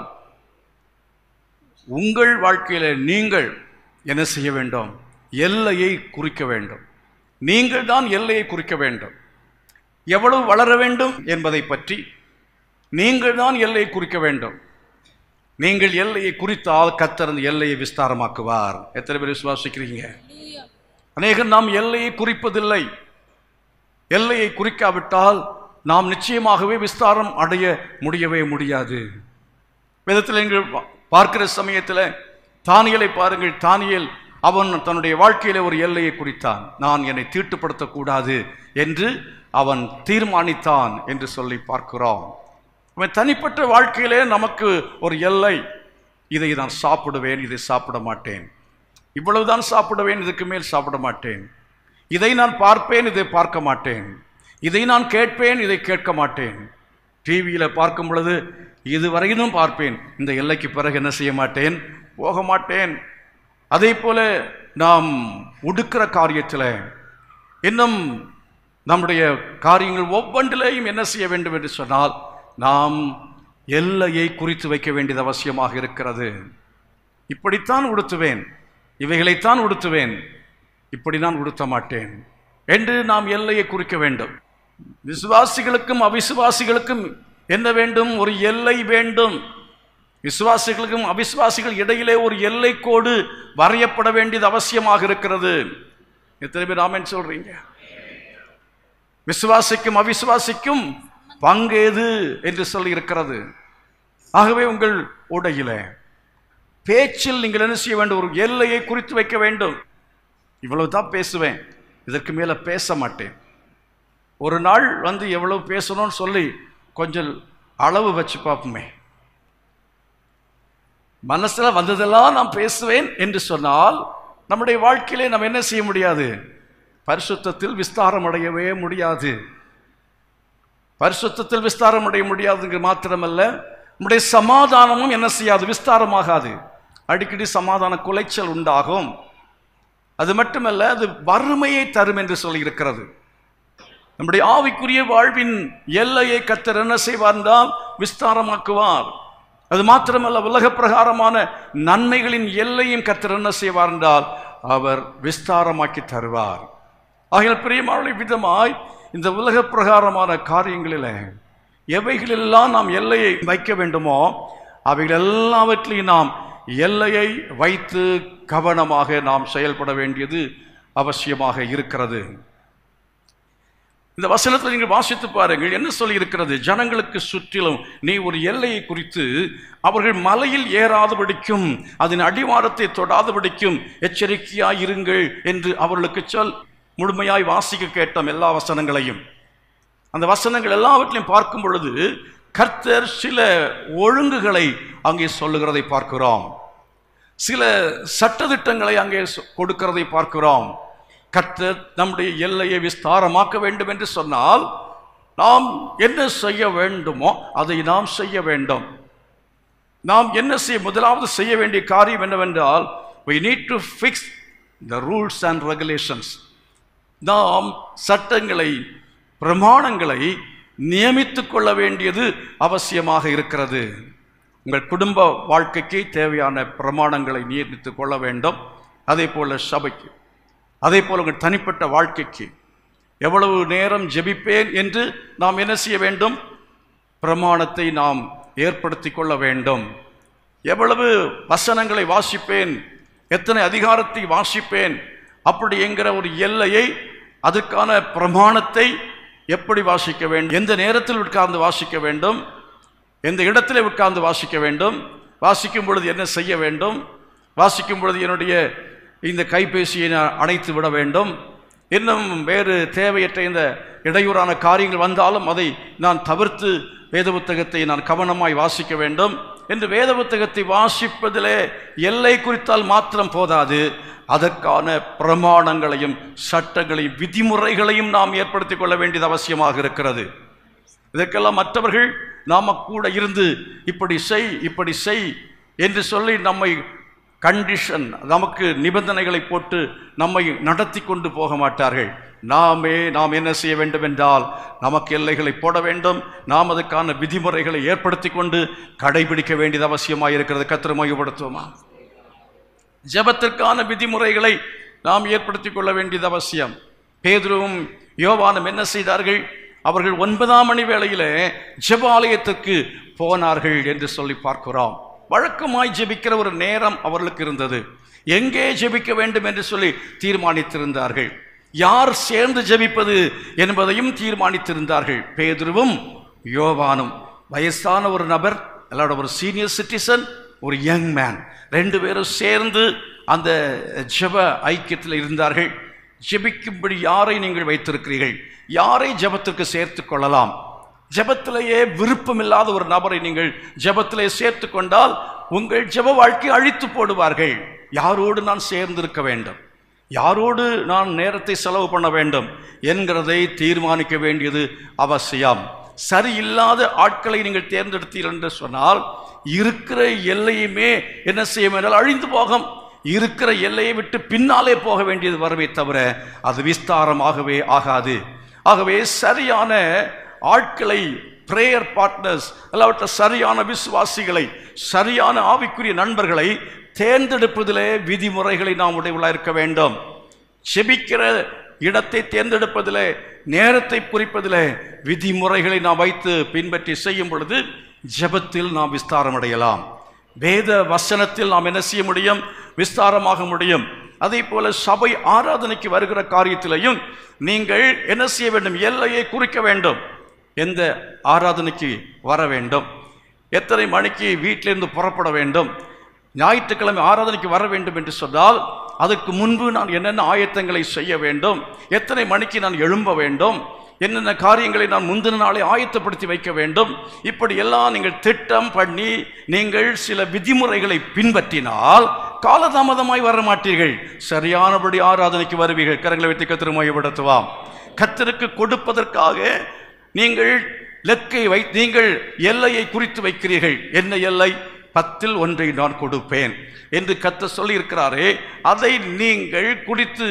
உங்கள் வாழ்க்கையில நீங்கள் என்ன செய்ய வேண்டும் எல்லையை குறிக்க வேண்டும் நீங்கள் தான் எல்லையை குறிக்க வேண்டும் எவ்வளவு வளர வேண்டும் என்பதை பற்றி நீங்கள் தான் எல்லையை குறிக்க வேண்டும் நீங்கள் எல்லையை குறித்தால் கத்தர் அந்த எல்லையை விஸ்தாரமாக்குவார் எத்தனை பேர் விசுவாசிக்கிறீங்க அநேகர் நாம் எல்லையை குறிப்பதில்லை எல்லையை குறிக்காவிட்டால் நாம் நிச்சயமாகவே விஸ்தாரம் அடைய முடியவே முடியாது வேதத்தில் நீங்கள் பா- பார்க்கிற சமயத்தில் தானியலை பாருங்கள் தானியல் அவன் தன்னுடைய வாழ்க்கையில ஒரு எல்லையை குறித்தான் நான் என்னை தீட்டுப்படுத்தக்கூடாது என்று அவன் தீர்மானித்தான் என்று சொல்லி பார்க்கிறோம் அவன் தனிப்பட்ட வாழ்க்கையிலே நமக்கு ஒரு எல்லை இதை நான் சாப்பிடுவேன் இதை சாப்பிட மாட்டேன் இவ்வளவுதான் சாப்பிடுவேன் இதுக்கு மேல் சாப்பிட மாட்டேன் இதை நான் பார்ப்பேன் இதை பார்க்க மாட்டேன் இதை நான் கேட்பேன் இதை கேட்க மாட்டேன் டிவியில் பார்க்கும் பொழுது இதுவரையிலும் பார்ப்பேன் இந்த எல்லைக்கு பிறகு என்ன செய்ய மாட்டேன் போக மாட்டேன் அதே போல நாம் உடுக்கிற காரியத்தில் இன்னும் நம்முடைய காரியங்கள் ஒவ்வொன்றிலேயும் என்ன செய்ய வேண்டும் என்று சொன்னால் நாம் எல்லையை குறித்து வைக்க வேண்டியது அவசியமாக இருக்கிறது இப்படித்தான் உடுத்துவேன் இவைகளைத்தான் உடுத்துவேன் இப்படி நான் உடுத்த மாட்டேன் என்று நாம் எல்லையை குறிக்க வேண்டும் விசுவாசிகளுக்கும் அவிசுவாசிகளுக்கும் என்ன வேண்டும் ஒரு எல்லை வேண்டும் விசுவாசிகளுக்கும் அவிசுவாசிகள் இடையிலே ஒரு எல்லை கோடு வரையப்பட வேண்டியது அவசியமாக இருக்கிறது எத்தனை பேர் ஆமென் சொல்றீங்க விசுவாசிக்கும் அவிசுவாசிக்கும் பங்கேது என்று சொல்லி இருக்கிறது ஆகவே உங்கள் உடையில பேச்சில் நீங்கள் என்ன செய்ய வேண்டும் ஒரு எல்லையை குறித்து வைக்க வேண்டும் இவ்வளவு தான் பேசுவேன் இதற்கு மேல பேச மாட்டேன் ஒரு நாள் வந்து எவ்வளவு பேசணும்னு சொல்லி கொஞ்சம் அளவு வச்சு பார்ப்போமே மனசுல வந்ததெல்லாம் நான் பேசுவேன் என்று சொன்னால் நம்முடைய வாழ்க்கையிலே நம்ம என்ன செய்ய முடியாது பரிசுத்தத்தில் விஸ்தாரம் அடையவே முடியாது பரிசுத்தத்தில் விஸ்தாரம் அடைய முடியாதுங்க மாத்திரமல்ல நம்முடைய சமாதானமும் என்ன செய்யாது விஸ்தாரமாகாது அடிக்கடி சமாதான குலைச்சல் உண்டாகும் அது மட்டுமல்ல அது வறுமையை தரும் என்று சொல்லி இருக்கிறது நம்முடைய ஆவிக்குரிய வாழ்வின் எல்லையை கத்தர் என்ன செய்வார் என்றால் விஸ்தாரமாக்குவார் அது மாத்திரமல்ல உலக பிரகாரமான நன்மைகளின் எல்லையும் கத்தர் என்ன செய்வார் என்றால் அவர் விஸ்தாரமாக்கி தருவார் ஆகையால் பிரியமான விதமாய் இந்த உலக பிரகாரமான காரியங்களில் எவைகளெல்லாம் நாம் எல்லையை வைக்க வேண்டுமோ அவைகள் எல்லாவற்றையும் நாம் எல்லையை வைத்து கவனமாக நாம் செயல்பட வேண்டியது அவசியமாக இருக்கிறது இந்த வசனத்தில் நீங்கள் வாசித்து பாருங்கள் என்ன சொல்லி இருக்கிறது ஜனங்களுக்கு சுற்றிலும் நீ ஒரு எல்லையை குறித்து அவர்கள் மலையில் ஏறாதபடிக்கும் அதன் அடிவாரத்தை தொடாதபடிக்கும் எச்சரிக்கையாய் இருங்கள் என்று அவர்களுக்கு சொல் முழுமையாய் வாசிக்க கேட்டோம் எல்லா வசனங்களையும் அந்த வசனங்கள் எல்லாவற்றையும் பார்க்கும் பொழுது கர்த்தர் சில ஒழுங்குகளை அங்கே சொல்லுகிறதை பார்க்கிறோம் சில சட்டதிட்டங்களை அங்கே சொ- கொடுக்கிறதை பார்க்கிறோம் கர்த்தர் நம்முடைய எல்லையை விஸ்தாரமாக்க வேண்டும் என்று சொன்னால் நாம் என்ன செய்ய வேண்டுமோ அதை நாம் செய்ய வேண்டும் நாம் என்ன செய்ய முதலாவது செய்ய வேண்டிய காரியம் என்னவென்றால் we need to fix the rules and regulations நாம் சட்டங்களை பிரமாணங்களை நியமித்துக் கொள்ள வேண்டியது அவசியமாக இருக்கிறது உங்கள் குடும்ப வாழ்க்கைக்கு தேவையான பிரமாணங்களை நியமித்துக் கொள்ள வேண்டும் அதே போல சபைக்கு அதே போல உங்கள் தனிப்பட்ட வாழ்க்கைக்கு எவ்வளவு நேரம் ஜெபிப்பேன் என்று நாம் என்ன செய்ய வேண்டும் பிரமாணத்தை நாம் ஏற்படுத்தி கொள்ள வேண்டும் எவ்வளவு வசனங்களை வாசிப்பேன் எத்தனை அதிகாரத்தை வாசிப்பேன் அப்படி என்கிற ஒரு எல்லையை அதுக்கான பிரமாணத்தை எப்படி வாசிக்க வேண்டும் எந்த நேரத்தில் உட்கார்ந்து வாசிக்க வேண்டும் எந்த இடத்திலே உட்கார்ந்து வாசிக்க வேண்டும் வாசிக்கும் பொழுது என்ன செய்ய வேண்டும் வாசிக்கும் பொழுது என்னுடைய இந்த கைபேசியை நான் அணைத்து விட வேண்டும் இன்னும் வேறு தேவையற்ற இந்த இடையூறான காரியங்கள் வந்தாலும் அதை நான் தவிர்த்து வேத புத்தகத்தை நான் கவனமாய் வாசிக்க வேண்டும் என்று வேத புத்தகத்தை வாசிப்பதிலே எல்லை குறித்தால் மாத்திரம் போதாது அதற்கான பிரமாணங்களையும் சட்டங்களையும் விதிமுறைகளையும் நாம் ஏற்படுத்திக் கொள்ள வேண்டியது அவசியமாக இருக்கிறது இதற்கெல்லாம் மற்றவர்கள் நாம கூட இருந்து இப்படி செய் இப்படி செய் என்று சொல்லி நம்மை கண்டிஷன் நமக்கு நிபந்தனைகளை போட்டு நம்மை நடத்தி கொண்டு போக மாட்டார்கள் நாமே நாம் என்ன செய்ய வேண்டும் என்றால் நமக்கு எல்லைகளை போட வேண்டும் நாம் அதுக்கான விதிமுறைகளை ஏற்படுத்தி கொண்டு கடைபிடிக்க வேண்டியது அவசியமாக இருக்கிறது கத்திர மையப்படுத்துவோமா ஜெபத்திற்கான விதிமுறைகளை நாம் ஏற்படுத்திக் கொள்ள வேண்டியது அவசியம் பேதுருவும் யோவானும் என்ன செய்தார்கள் அவர்கள் ஒன்பதாம் மணி வேளையிலே ஜெப ஆலயத்திற்கு போனார்கள் என்று சொல்லி பார்க்கிறோம் வழக்கமாய் ஜெபிக்கிற ஒரு நேரம் அவர்களுக்கு இருந்தது எங்கே ஜெபிக்க வேண்டும் என்று சொல்லி தீர்மானித்திருந்தார்கள் யார் சேர்ந்து ஜெபிப்பது என்பதையும் தீர்மானித்திருந்தார்கள் பேதுருவும் யோவானும் வயசான ஒரு நபர் எல்லாரோட ஒரு சீனியர் சிட்டிசன் ஒரு யங் மேன் ரெண்டு பேரும் சேர்ந்து அந்த ஜெப ஐக்கியத்தில் இருந்தார்கள் ஜெபிக்கும்படி யாரை நீங்கள் வைத்திருக்கிறீர்கள் யாரை ஜெபத்திற்கு சேர்த்துக் கொள்ளலாம் ஜெபத்திலேயே விருப்பமில்லாத ஒரு நபரை நீங்கள் ஜெபத்திலே சேர்த்து கொண்டால் உங்கள் ஜெப வாழ்க்கை அழித்து போடுவார்கள் யாரோடு நான் சேர்ந்திருக்க வேண்டும் யாரோடு நான் நேரத்தை செலவு பண்ண வேண்டும் என்கிறதை தீர்மானிக்க வேண்டியது அவசியம் சரியில்லாத ஆட்களை நீங்கள் தேர்ந்தெடுத்தீர்கள் என்று சொன்னால் இருக்கிற எல்லையுமே என்ன செய்யும் என்றால் அழிந்து போகும் இருக்கிற எல்லையை விட்டு பின்னாலே போக வேண்டியது வரவே தவிர அது விஸ்தாரமாகவே ஆகாது ஆகவே சரியான ஆட்களை பிரேயர் பார்ட்னர்ஸ் எல்லாவற்ற சரியான விசுவாசிகளை சரியான ஆவிக்குரிய நண்பர்களை தேர்ந்தெடுப்பதிலே விதிமுறைகளை நாம் உடையவளாக இருக்க வேண்டும் செபிக்கிற இடத்தை தேர்ந்தெடுப்பதிலே நேரத்தை குறிப்பதிலே விதிமுறைகளை நாம் வைத்து பின்பற்றி செய்யும் பொழுது ஜெபத்தில் நாம் விஸ்தாரம் அடையலாம் வேத வசனத்தில் நாம் என்ன செய்ய முடியும் விஸ்தாரமாக முடியும் அதே போல சபை ஆராதனைக்கு வருகிற காரியத்திலையும் நீங்கள் என்ன செய்ய வேண்டும் எல்லையை குறிக்க வேண்டும் எந்த ஆராதனைக்கு வர வேண்டும் எத்தனை மணிக்கு வீட்டிலிருந்து புறப்பட வேண்டும் ஞாயிற்றுக்கிழமை ஆராதனைக்கு வர வேண்டும் என்று சொன்னால் அதற்கு முன்பு நான் என்னென்ன ஆயத்தங்களை செய்ய வேண்டும் எத்தனை மணிக்கு நான் எழும்ப வேண்டும் என்னென்ன காரியங்களை நான் முந்தின நாளை ஆயத்தப்படுத்தி வைக்க வேண்டும் இப்படி எல்லாம் நீங்கள் திட்டம் பண்ணி நீங்கள் சில விதிமுறைகளை பின்பற்றினால் காலதாமதமாய் வர மாட்டீர்கள் சரியானபடி ஆராதனைக்கு வருவீர்கள் கரங்களை வைத்து கத்திர மையப்படுத்துவாம் கத்தருக்கு கொடுப்பதற்காக நீங்கள் லெக்கை வை நீங்கள் எல்லையை குறித்து வைக்கிறீர்கள் என்ன எல்லை பத்தில் ஒன்றை நான் கொடுப்பேன் என்று கத்த சொல்லியிருக்கிறாரே அதை நீங்கள் குறித்து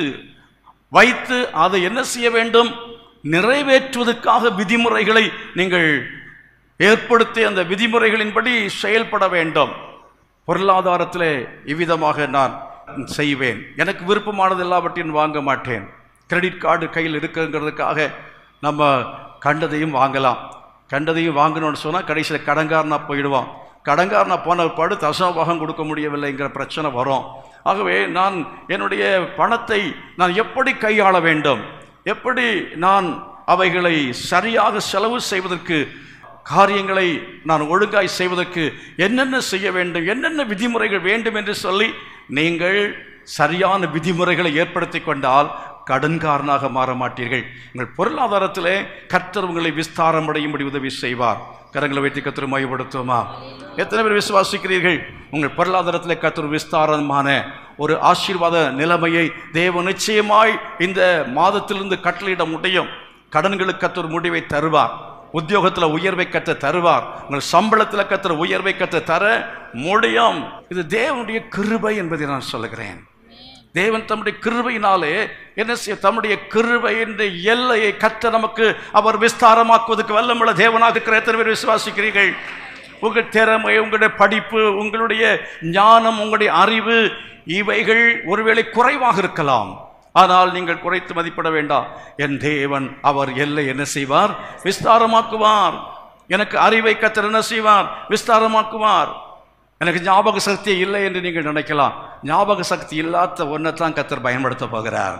வைத்து அதை என்ன செய்ய வேண்டும் நிறைவேற்றுவதற்காக விதிமுறைகளை நீங்கள் ஏற்படுத்தி அந்த விதிமுறைகளின்படி செயல்பட வேண்டும் பொருளாதாரத்திலே இவ்விதமாக நான் செய்வேன் எனக்கு விருப்பமானது எல்லாவற்றையும் வாங்க மாட்டேன் கிரெடிட் கார்டு கையில் இருக்குங்கிறதுக்காக நம்ம கண்டதையும் வாங்கலாம் கண்டதையும் வாங்கணும்னு சொன்னால் கடைசியில் கடன்காரனா போயிடுவான் கடன்காரனா போன பாடு தசமபாகம் கொடுக்க முடியவில்லைங்கிற பிரச்சனை வரும் ஆகவே நான் என்னுடைய பணத்தை நான் எப்படி கையாள வேண்டும் எப்படி நான் அவைகளை சரியாக செலவு செய்வதற்கு காரியங்களை நான் ஒழுங்காய் செய்வதற்கு என்னென்ன செய்ய வேண்டும் என்னென்ன விதிமுறைகள் வேண்டும் என்று சொல்லி நீங்கள் சரியான விதிமுறைகளை ஏற்படுத்தி கொண்டால் கடன்காரனாக மாற மாட்டீர்கள் உங்கள் பொருளாதாரத்திலே கர்த்தர் உங்களை விஸ்தாரம் அடையும்படி உதவி செய்வார் கரங்களை வைத்து கத்தர் மையப்படுத்துவோமா எத்தனை பேர் விசுவாசிக்கிறீர்கள் உங்கள் பொருளாதாரத்திலே கத்தர் விஸ்தாரமான ஒரு ஆசீர்வாத நிலைமையை தேவ நிச்சயமாய் இந்த மாதத்திலிருந்து கட்டளையிட முடியும் கடன்களுக்கு கத்தர் முடிவை தருவார் உத்தியோகத்தில் உயர்வை கத்த தருவார் உங்கள் சம்பளத்தில் கத்துற உயர்வை கத்த தர முடியும் இது தேவனுடைய கிருபை என்பதை நான் சொல்லுகிறேன் தேவன் தம்முடைய கிருபையினாலே என்ன செய்ய தம்முடைய கிருபையின் எல்லையை கத்த நமக்கு அவர் விஸ்தாரமாக்குவதற்கு வல்லமுள்ள தேவனாக இருக்கிற எத்தனை பேர் விசுவாசிக்கிறீர்கள் உங்கள் திறமை உங்களுடைய படிப்பு உங்களுடைய ஞானம் உங்களுடைய அறிவு இவைகள் ஒருவேளை குறைவாக இருக்கலாம் ஆனால் நீங்கள் குறைத்து மதிப்பிட வேண்டாம் என் தேவன் அவர் எல்லை என்ன செய்வார் விஸ்தாரமாக்குவார் எனக்கு அறிவை கத்தர் என்ன செய்வார் விஸ்தாரமாக்குவார் எனக்கு ஞாபக சக்தி இல்லை என்று நீங்கள் நினைக்கலாம் ஞாபக சக்தி இல்லாத ஒன்றை தான் கத்தர் பயன்படுத்த போகிறார்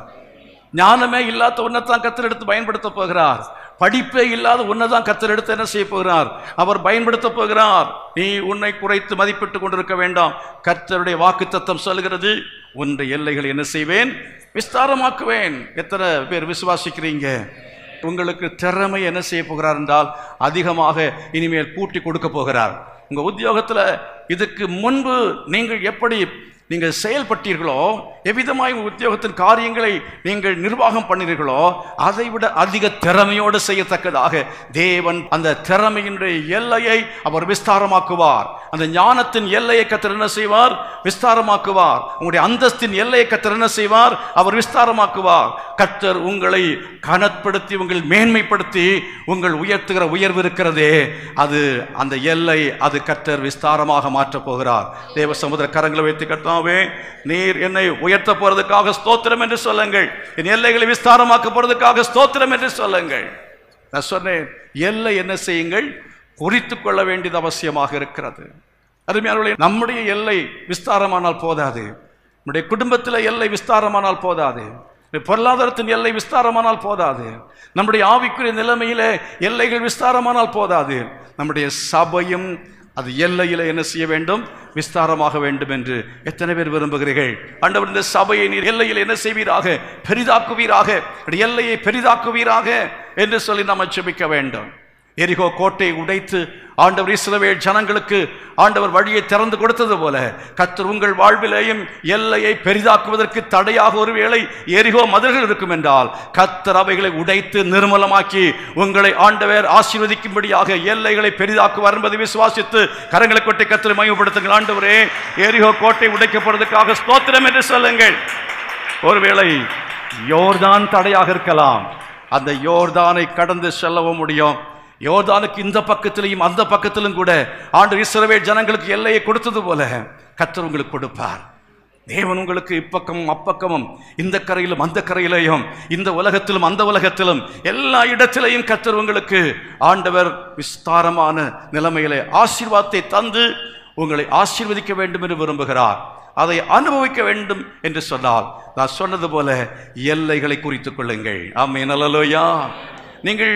ஞானமே இல்லாத ஒன்றை தான் கத்தர் எடுத்து பயன்படுத்த போகிறார் படிப்பே இல்லாத ஒன்றை தான் கத்தர் எடுத்து என்ன செய்ய போகிறார் அவர் பயன்படுத்த போகிறார் நீ உன்னை குறைத்து மதிப்பிட்டு கொண்டிருக்க வேண்டாம் கர்த்தருடைய வாக்கு தத்தம் சொல்கிறது உன்னுடைய எல்லைகளை என்ன செய்வேன் விஸ்தாரமாக்குவேன் எத்தனை பேர் விசுவாசிக்கிறீங்க உங்களுக்கு திறமை என்ன செய்ய போகிறார் என்றால் அதிகமாக இனிமேல் கூட்டி கொடுக்க போகிறார் உங்க உத்தியோகத்தில் இதுக்கு முன்பு நீங்கள் எப்படி நீங்கள் செயல்பட்டீர்களோ எவ்விதமாய் உங்கள் உத்தியோகத்தின் காரியங்களை நீங்கள் நிர்வாகம் பண்ணீர்களோ அதை விட அதிக திறமையோடு செய்யத்தக்கதாக தேவன் அந்த திறமையினுடைய எல்லையை அவர் விஸ்தாரமாக்குவார் அந்த ஞானத்தின் எல்லையை கத்தர் என்ன செய்வார் விஸ்தாரமாக்குவார் உங்களுடைய அந்தஸ்தின் எல்லையை கத்தர் என்ன செய்வார் அவர் விஸ்தாரமாக்குவார் கத்தர் உங்களை கனப்படுத்தி உங்கள் மேன்மைப்படுத்தி உங்கள் உயர்த்துகிற உயர்வு இருக்கிறதே அது அந்த எல்லை அது கத்தர் விஸ்தாரமாக மாற்றப் போகிறார் தேவ சமுதிர கரங்களை வைத்து கட்டாவே நீர் என்னை உயர்த்த போறதுக்காக ஸ்தோத்திரம் என்று சொல்லுங்கள் என் எல்லைகளை விஸ்தாரமாக்க போறதுக்காக ஸ்தோத்திரம் என்று சொல்லுங்கள் நான் சொன்னேன் எல்லை என்ன செய்யுங்கள் குறித்து கொள்ள வேண்டியது அவசியமாக இருக்கிறது அருமையானவர்களே நம்முடைய எல்லை விஸ்தாரமானால் போதாது நம்முடைய குடும்பத்தில் எல்லை விஸ்தாரமானால் போதாது பொருளாதாரத்தின் எல்லை விஸ்தாரமானால் போதாது நம்முடைய ஆவிக்குரிய நிலைமையில எல்லைகள் விஸ்தாரமானால் போதாது நம்முடைய சபையும் அது எல்லையில என்ன செய்ய வேண்டும் விஸ்தாரமாக வேண்டும் என்று எத்தனை பேர் விரும்புகிறீர்கள் ஆண்டவர் இந்த சபையை நீர் எல்லையில் என்ன செய்வீராக பெரிதாக்குவீராக எல்லையை பெரிதாக்குவீராக என்று சொல்லி நாம் ஜெபிக்க வேண்டும் எரிகோ கோட்டையை உடைத்து ஆண்டவர் இஸ்ரவேல் ஜனங்களுக்கு ஆண்டவர் வழியை திறந்து கொடுத்தது போல கத்தர் உங்கள் வாழ்விலேயும் எல்லையை பெரிதாக்குவதற்கு தடையாக ஒருவேளை எரிகோ மதில்கள் இருக்கும் என்றால் கத்தர் அவைகளை உடைத்து நிர்மலமாக்கி உங்களை ஆண்டவர் ஆசீர்வதிக்கும்படியாக எல்லைகளை பெரிதாக்குவார் என்பதை விசுவாசித்து கரங்களை கொட்டி கத்தரை மையப்படுத்துங்கள் ஆண்டவரே எரிகோ கோட்டை உடைக்கப்படுவதற்காக ஸ்தோத்திரம் என்று சொல்லுங்கள் ஒருவேளை யோர்தான் தடையாக இருக்கலாம் அந்த யோர்தானை கடந்து செல்லவும் முடியும் யோர்தானுக்கு இந்த பக்கத்திலையும் அந்த பக்கத்திலும் கூட ஆண்டு இஸ்ரவேல் ஜனங்களுக்கு எல்லையை கொடுத்தது போல கத்தர் உங்களுக்கு கொடுப்பார் தேவன் உங்களுக்கு இப்பக்கமும் அப்பக்கமும் இந்த கரையிலும் அந்த கரையிலையும் இந்த உலகத்திலும் அந்த உலகத்திலும் எல்லா இடத்திலையும் கத்தர் உங்களுக்கு ஆண்டவர் விஸ்தாரமான நிலைமையிலே ஆசீர்வாதத்தை தந்து உங்களை ஆசீர்வதிக்க வேண்டும் என்று விரும்புகிறார் அதை அனுபவிக்க வேண்டும் என்று சொன்னால் நான் சொன்னது போல எல்லைகளை குறித்துக் கொள்ளுங்கள் ஆமே நல்லலோயா நீங்கள்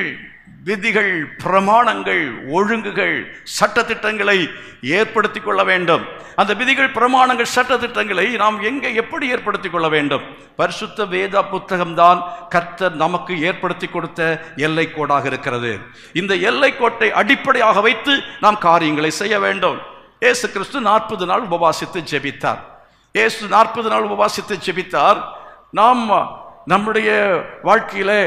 விதிகள் பிரமாணங்கள் ஒழுங்குகள் சட்டத்திட்டங்களை ஏற்படுத்திக் கொள்ள வேண்டும் அந்த விதிகள் பிரமாணங்கள் சட்டத்திட்டங்களை நாம் எங்கே எப்படி ஏற்படுத்திக் கொள்ள வேண்டும் பரிசுத்த வேத புத்தகம்தான் கர்த்தர் நமக்கு ஏற்படுத்தி கொடுத்த எல்லை கோடாக இருக்கிறது இந்த எல்லை கோட்டை அடிப்படையாக வைத்து நாம் காரியங்களை செய்ய வேண்டும் இயேசு கிறிஸ்து நாற்பது நாள் உபவாசித்து ஜெபித்தார் இயேசு நாற்பது நாள் உபவாசித்து ஜெபித்தார் நாம் நம்முடைய வாழ்க்கையிலே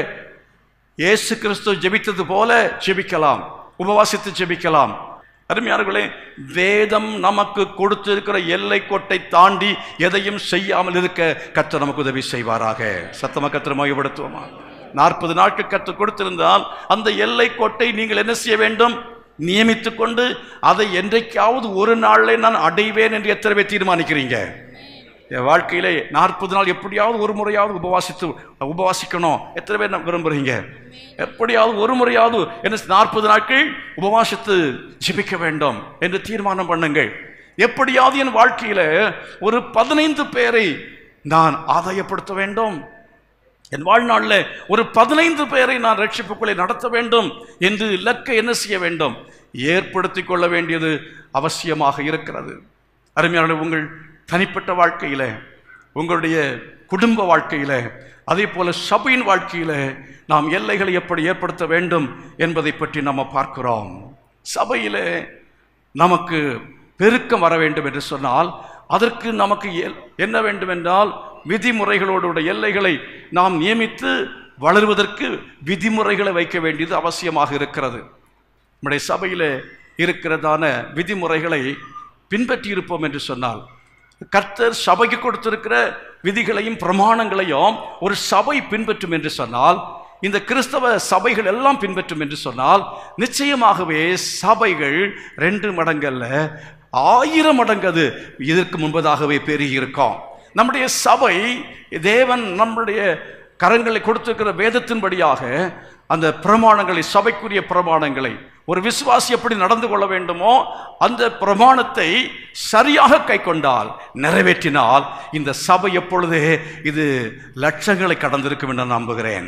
இயேசு கிறிஸ்து ஜெபித்தது போல ஜெபிக்கலாம் உபவாசித்து ஜெபிக்கலாம் அருமையானவர்களே வேதம் நமக்கு கொடுத்திருக்கிற எல்லை கோட்டை தாண்டி எதையும் செய்யாமல் இருக்க கர்த்தர் நமக்கு உதவி செய்வாராக சத்தமா கர்த்தர் மையப்படுத்துவோமா நாற்பது நாட்கள் கற்றுக் கொடுத்திருந்தால் அந்த எல்லை கோட்டை நீங்கள் என்ன செய்ய வேண்டும் நியமித்துக் கொண்டு அதை என்றைக்காவது ஒரு நாளில் நான் அடைவேன் என்று எத்தனை பேர் தீர்மானிக்கிறீங்க என் வாழ்க்கையிலே நாற்பது நாள் எப்படியாவது ஒரு முறையாவது உபவாசித்து உபவாசிக்கணும் எத்தனை பேர் நான் விரும்புறீங்க எப்படியாவது ஒரு முறையாவது என்ன நாற்பது நாட்கள் உபவாசித்து ஜெபிக்க வேண்டும் என்று தீர்மானம் பண்ணுங்கள் எப்படியாவது என் வாழ்க்கையில ஒரு பதினைந்து பேரை நான் ஆதாயப்படுத்த வேண்டும் என் வாழ்நாளில் ஒரு பதினைந்து பேரை நான் ரட்சிப்புக்குள்ளே நடத்த வேண்டும் என்று இலக்கை என்ன செய்ய வேண்டும் ஏற்படுத்திக் கொள்ள வேண்டியது அவசியமாக இருக்கிறது அருமையான உங்கள் தனிப்பட்ட வாழ்க்கையில உங்களுடைய குடும்ப வாழ்க்கையில அதே போல சபையின் வாழ்க்கையில நாம் எல்லைகளை எப்படி ஏற்படுத்த வேண்டும் என்பதை பற்றி நம்ம பார்க்கிறோம் சபையிலே நமக்கு பெருக்கம் வர வேண்டும் என்று சொன்னால் அதற்கு நமக்கு எல்- என்ன வேண்டும் என்றால் விதிமுறைகளோட எல்லைகளை நாம் நியமித்து வளருவதற்கு விதிமுறைகளை வைக்க வேண்டியது அவசியமாக இருக்கிறது நம்முடைய சபையில் இருக்கிறதான விதிமுறைகளை பின்பற்றி இருப்போம் என்று சொன்னால் கர்த்தர் சபைக்கு கொடுத்திருக்கிற விதிகளையும் பிரமாணங்களையும் ஒரு சபை பின்பற்றும் என்று சொன்னால் இந்த கிறிஸ்தவ சபைகள் எல்லாம் பின்பற்றும் என்று சொன்னால் நிச்சயமாகவே சபைகள் ரெண்டு மடங்கல்ல ஆயிரம் மடங்கு அது இதற்கு முன்பதாகவே பெருகி இருக்கும் நம்முடைய சபை தேவன் நம்முடைய கரங்களை கொடுத்திருக்கிற வேதத்தின்படியாக அந்த பிரமாணங்களை சபைக்குரிய பிரமாணங்களை ஒரு விசுவாசி எப்படி நடந்து கொள்ள வேண்டுமோ அந்த பிரமாணத்தை சரியாக கை கொண்டால் நிறைவேற்றினால் இந்த சபை எப்பொழுதே இது லட்சங்களை கடந்திருக்கும் என்று நம்புகிறேன்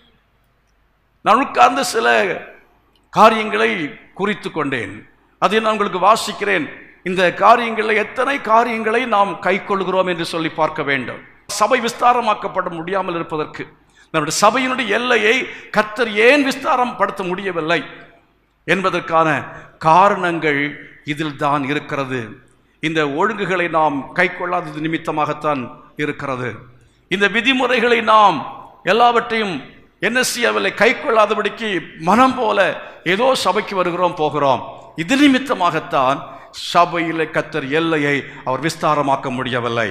நான் உட்கார்ந்து சில காரியங்களை குறித்து கொண்டேன் அதை நான் உங்களுக்கு வாசிக்கிறேன் இந்த காரியங்களில் எத்தனை காரியங்களை நாம் கைக்கொள்கிறோம் என்று சொல்லி பார்க்க வேண்டும் சபை விஸ்தாரமாக்கப்பட முடியாமல் இருப்பதற்கு நம்முடைய சபையினுடைய எல்லையை கர்த்தர் ஏன் விஸ்தாரம் படுத்த முடியவில்லை என்பதற்கான காரணங்கள் இதில் தான் இருக்கிறது இந்த ஒழுங்குகளை நாம் கைக்கொள்ளாதது நிமித்தமாகத்தான் இருக்கிறது இந்த விதிமுறைகளை நாம் எல்லாவற்றையும் என்ன செய்யவில்லை கைக்கொள்ளாதபடிக்கு மனம் போல ஏதோ சபைக்கு வருகிறோம் போகிறோம் இது நிமித்தமாகத்தான் சபையிலே கத்தர் எல்லையை அவர் விஸ்தாரமாக்க முடியவில்லை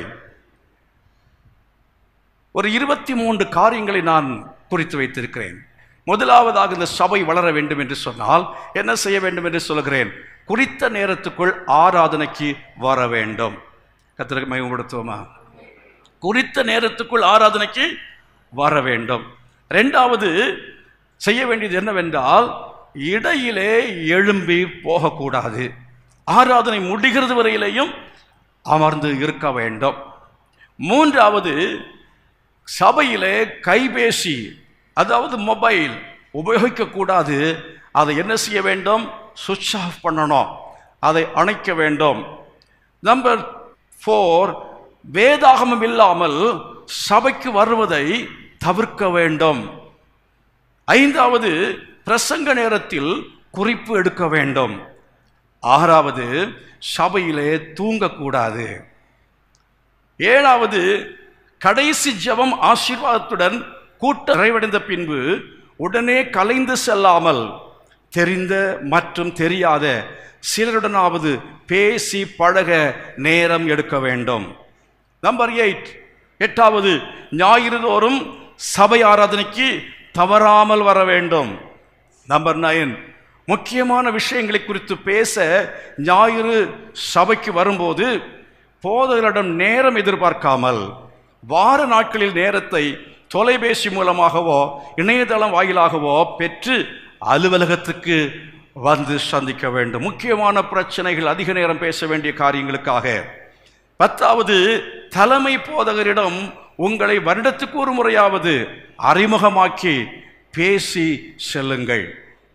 ஒரு இருபத்தி மூன்று காரியங்களை நான் குறித்து வைத்திருக்கிறேன் முதலாவதாக இந்த சபை வளர வேண்டும் என்று சொன்னால் என்ன செய்ய வேண்டும் என்று சொல்கிறேன் குறித்த நேரத்துக்குள் ஆராதனைக்கு வர வேண்டும் கத்திரக்கு மயப்படுத்துவோமா குறித்த நேரத்துக்குள் ஆராதனைக்கு வர வேண்டும் ரெண்டாவது செய்ய வேண்டியது என்னவென்றால் இடையிலே எழும்பி போகக்கூடாது ஆராதனை முடிகிறது வரையிலேயும் அமர்ந்து இருக்க வேண்டும் மூன்றாவது சபையிலே கைபேசி அதாவது மொபைல் உபயோகிக்கக்கூடாது அதை என்ன செய்ய வேண்டும் சுவிட்ச் ஆஃப் பண்ணணும் அதை அணைக்க வேண்டும் நம்பர் ஃபோர் வேதாகமம் இல்லாமல் சபைக்கு வருவதை தவிர்க்க வேண்டும் ஐந்தாவது பிரசங்க நேரத்தில் குறிப்பு எடுக்க வேண்டும் ஆறாவது சபையிலே தூங்கக்கூடாது ஏழாவது கடைசி ஜெபம் ஆசீர்வாதத்துடன் கூட்ட நிறைவடைந்த பின்பு உடனே கலைந்து செல்லாமல் தெரிந்த மற்றும் தெரியாத சிலருடனாவது பேசி பழக நேரம் எடுக்க வேண்டும் நம்பர் எயிட் எட்டாவது ஞாயிறு தோறும் சபை ஆராதனைக்கு தவறாமல் வர வேண்டும் நம்பர் நைன் முக்கியமான விஷயங்களை குறித்து பேச ஞாயிறு சபைக்கு வரும்போது போதகரிடம் நேரம் எதிர்பார்க்காமல் வார நாட்களில் நேரத்தை தொலைபேசி மூலமாகவோ இணையதளம் வாயிலாகவோ பெற்று அலுவலகத்துக்கு வந்து சந்திக்க வேண்டும் முக்கியமான பிரச்சனைகள் அதிக நேரம் பேச வேண்டிய காரியங்களுக்காக பத்தாவது தலைமை போதகரிடம் உங்களை வருடத்துக்கு ஒரு முறையாவது அறிமுகமாக்கி பேசி செல்லுங்கள்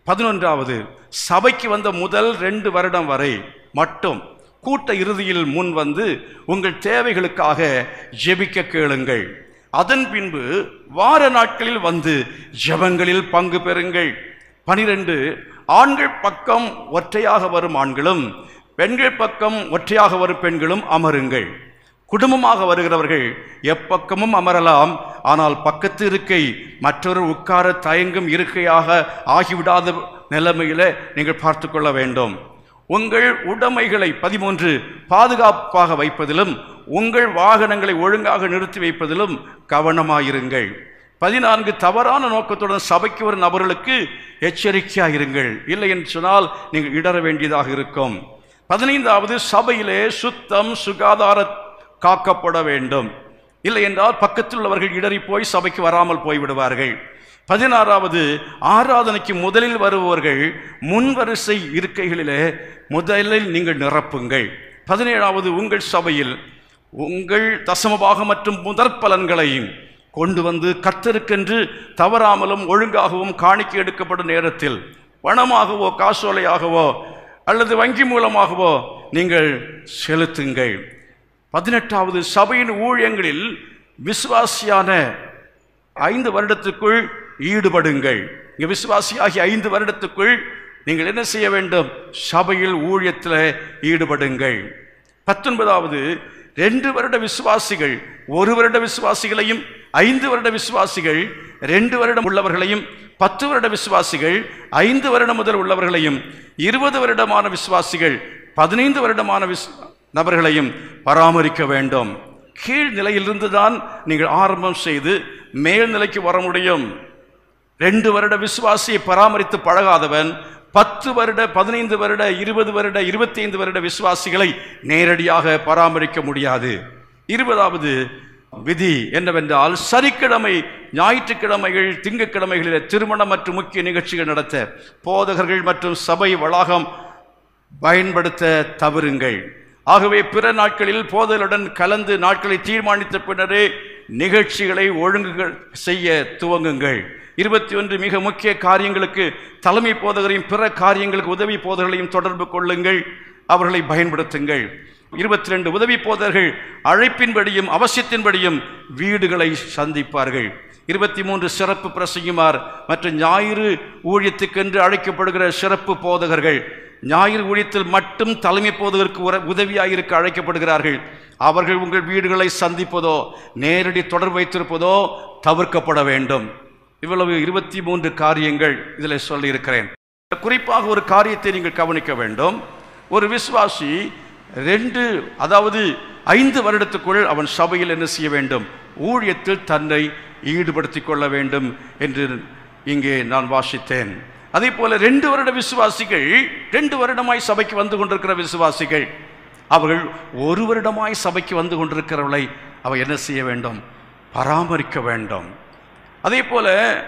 பதினொன்றாவது சபைக்கு வந்த முதல் ரெண்டு வருடம் வரை மட்டும் கூட்ட இறுதியில் முன் வந்து உங்கள் தேவைகளுக்காக ஜெபிக்க கேளுங்கள் அதன் பின்பு வார நாட்களில் வந்து ஜெபங்களில் பங்கு பெறுங்கள் பனிரெண்டு ஆண்கள் பக்கம் ஒற்றையாக வரும் ஆண்களும் பெண்கள் பக்கம் ஒற்றையாக வரும் பெண்களும் அமருங்கள் குடும்பமாக வருகிறவர்கள் எப்பக்கமும் அமரலாம் ஆனால் பக்கத்து இருக்கை மற்றொரு உட்கார தயங்கும் இருக்கையாக ஆகிவிடாத நிலைமையில நீங்கள் பார்த்து கொள்ள வேண்டும் உங்கள் உடைமைகளை பதிமூன்று பாதுகாப்பாக வைப்பதிலும் உங்கள் வாகனங்களை ஒழுங்காக நிறுத்தி வைப்பதிலும் கவனமாயிருங்கள் பதினான்கு தவறான நோக்கத்துடன் சபைக்கு வரும் நபர்களுக்கு எச்சரிக்கையாயிருங்கள் இல்லை என்று சொன்னால் நீங்கள் இடர வேண்டியதாக இருக்கும் பதினைந்தாவது சபையிலே சுத்தம் சுகாதார காக்கப்பட வேண்டும் இல்லை என்றால் பக்கத்தில் உள்ளவர்கள் இடறி போய் சபைக்கு வராமல் போய்விடுவார்கள் பதினாறாவது ஆராதனைக்கு முதலில் வருபவர்கள் முன்வரிசை இருக்கைகளிலே முதலில் நீங்கள் நிரப்புங்கள் பதினேழாவது உங்கள் சபையில் உங்கள் தசமபாகம் மற்றும் முதற் பலன்களையும் கொண்டு வந்து கத்தருக்கென்று தவறாமலும் ஒழுங்காகவும் காணிக்கை எடுக்கப்படும் நேரத்தில் பணமாகவோ காசோலையாகவோ அல்லது வங்கி மூலமாகவோ நீங்கள் செலுத்துங்கள் பதினெட்டாவது சபையின் ஊழியங்களில் விசுவாசியான ஐந்து வருடத்துக்குள் ஈடுபடுங்கள் இங்க விசுவாசியாகி ஐந்து வருடத்துக்குள் நீங்கள் என்ன செய்ய வேண்டும் சபையில் ஊழியத்தில் ஈடுபடுங்கள் பத்தொன்பதாவது ரெண்டு வருட விசுவாசிகள் ஒரு வருட விசுவாசிகளையும் ஐந்து வருட விசுவாசிகள் ரெண்டு வருடம் உள்ளவர்களையும் பத்து வருட விசுவாசிகள் ஐந்து வருடம் முதல் உள்ளவர்களையும் இருபது வருடமான விசுவாசிகள் பதினைந்து வருடமான விஸ் நபர்களையும் பராமரிக்க வேண்டும் கீழ் நிலையிலிருந்து தான் நீங்கள் ஆரம்பம் செய்து மேல் நிலைக்கு வர முடியும் ரெண்டு வருட விசுவாசியை பராமரித்து பழகாதவன் பத்து வருட பதினைந்து வருட இருபது வருட இருபத்தி ஐந்து வருட விசுவாசிகளை நேரடியாக பராமரிக்க முடியாது இருபதாவது விதி என்னவென்றால் சனிக்கிழமை ஞாயிற்றுக்கிழமைகள் திங்கட்கிழமைகளில் திருமணம் மற்றும் முக்கிய நிகழ்ச்சிகள் நடத்த போதகர்கள் மற்றும் சபை வளாகம் பயன்படுத்த தவறுங்கள் ஆகவே பிற நாட்களில் போதலுடன் கலந்து நாட்களை தீர்மானித்த பின்னரே நிகழ்ச்சிகளை ஒழுங்குகள் செய்ய துவங்குங்கள் இருபத்தி ஒன்று மிக முக்கிய காரியங்களுக்கு தலைமை போதகரையும் பிற காரியங்களுக்கு உதவி போதகர்களையும் தொடர்பு கொள்ளுங்கள் அவர்களை பயன்படுத்துங்கள் இருபத்தி ரெண்டு உதவி போதர்கள் அழைப்பின்படியும் அவசியத்தின்படியும் வீடுகளை சந்திப்பார்கள் இருபத்தி மூன்று சிறப்பு பிரசங்கிமார் மற்றும் ஞாயிறு ஊழியத்துக்கென்று அழைக்கப்படுகிற சிறப்பு போதகர்கள் ஞாயிறு ஊழியத்தில் மட்டும் தலைமை போதகருக்கு உர- உதவியாக இருக்க அழைக்கப்படுகிறார்கள் அவர்கள் உங்கள் வீடுகளை சந்திப்பதோ நேரடி தொடர்பு வைத்திருப்பதோ தவிர்க்கப்பட வேண்டும் இவ்வளவு இருபத்தி மூன்று காரியங்கள் இதில் சொல்லியிருக்கிறேன் குறிப்பாக ஒரு காரியத்தை நீங்கள் கவனிக்க வேண்டும் ஒரு விசுவாசி ரெண்டு அதாவது ஐந்து வருடத்துக்குள் அவன் சபையில் என்ன செய்ய வேண்டும் ஊழியத்தில் தன்னை ஈடுபடுத்திக் கொள்ள வேண்டும் என்று இங்கே நான் வாசித்தேன் அதே போல ரெண்டு வருட விசுவாசிகள் ரெண்டு வருடமாய் சபைக்கு வந்து கொண்டிருக்கிற விசுவாசிகள் அவர்கள் ஒரு வருடமாய் சபைக்கு வந்து கொண்டிருக்கிறவளை அவ என்ன செய்ய வேண்டும் பராமரிக்க வேண்டும் அதே போல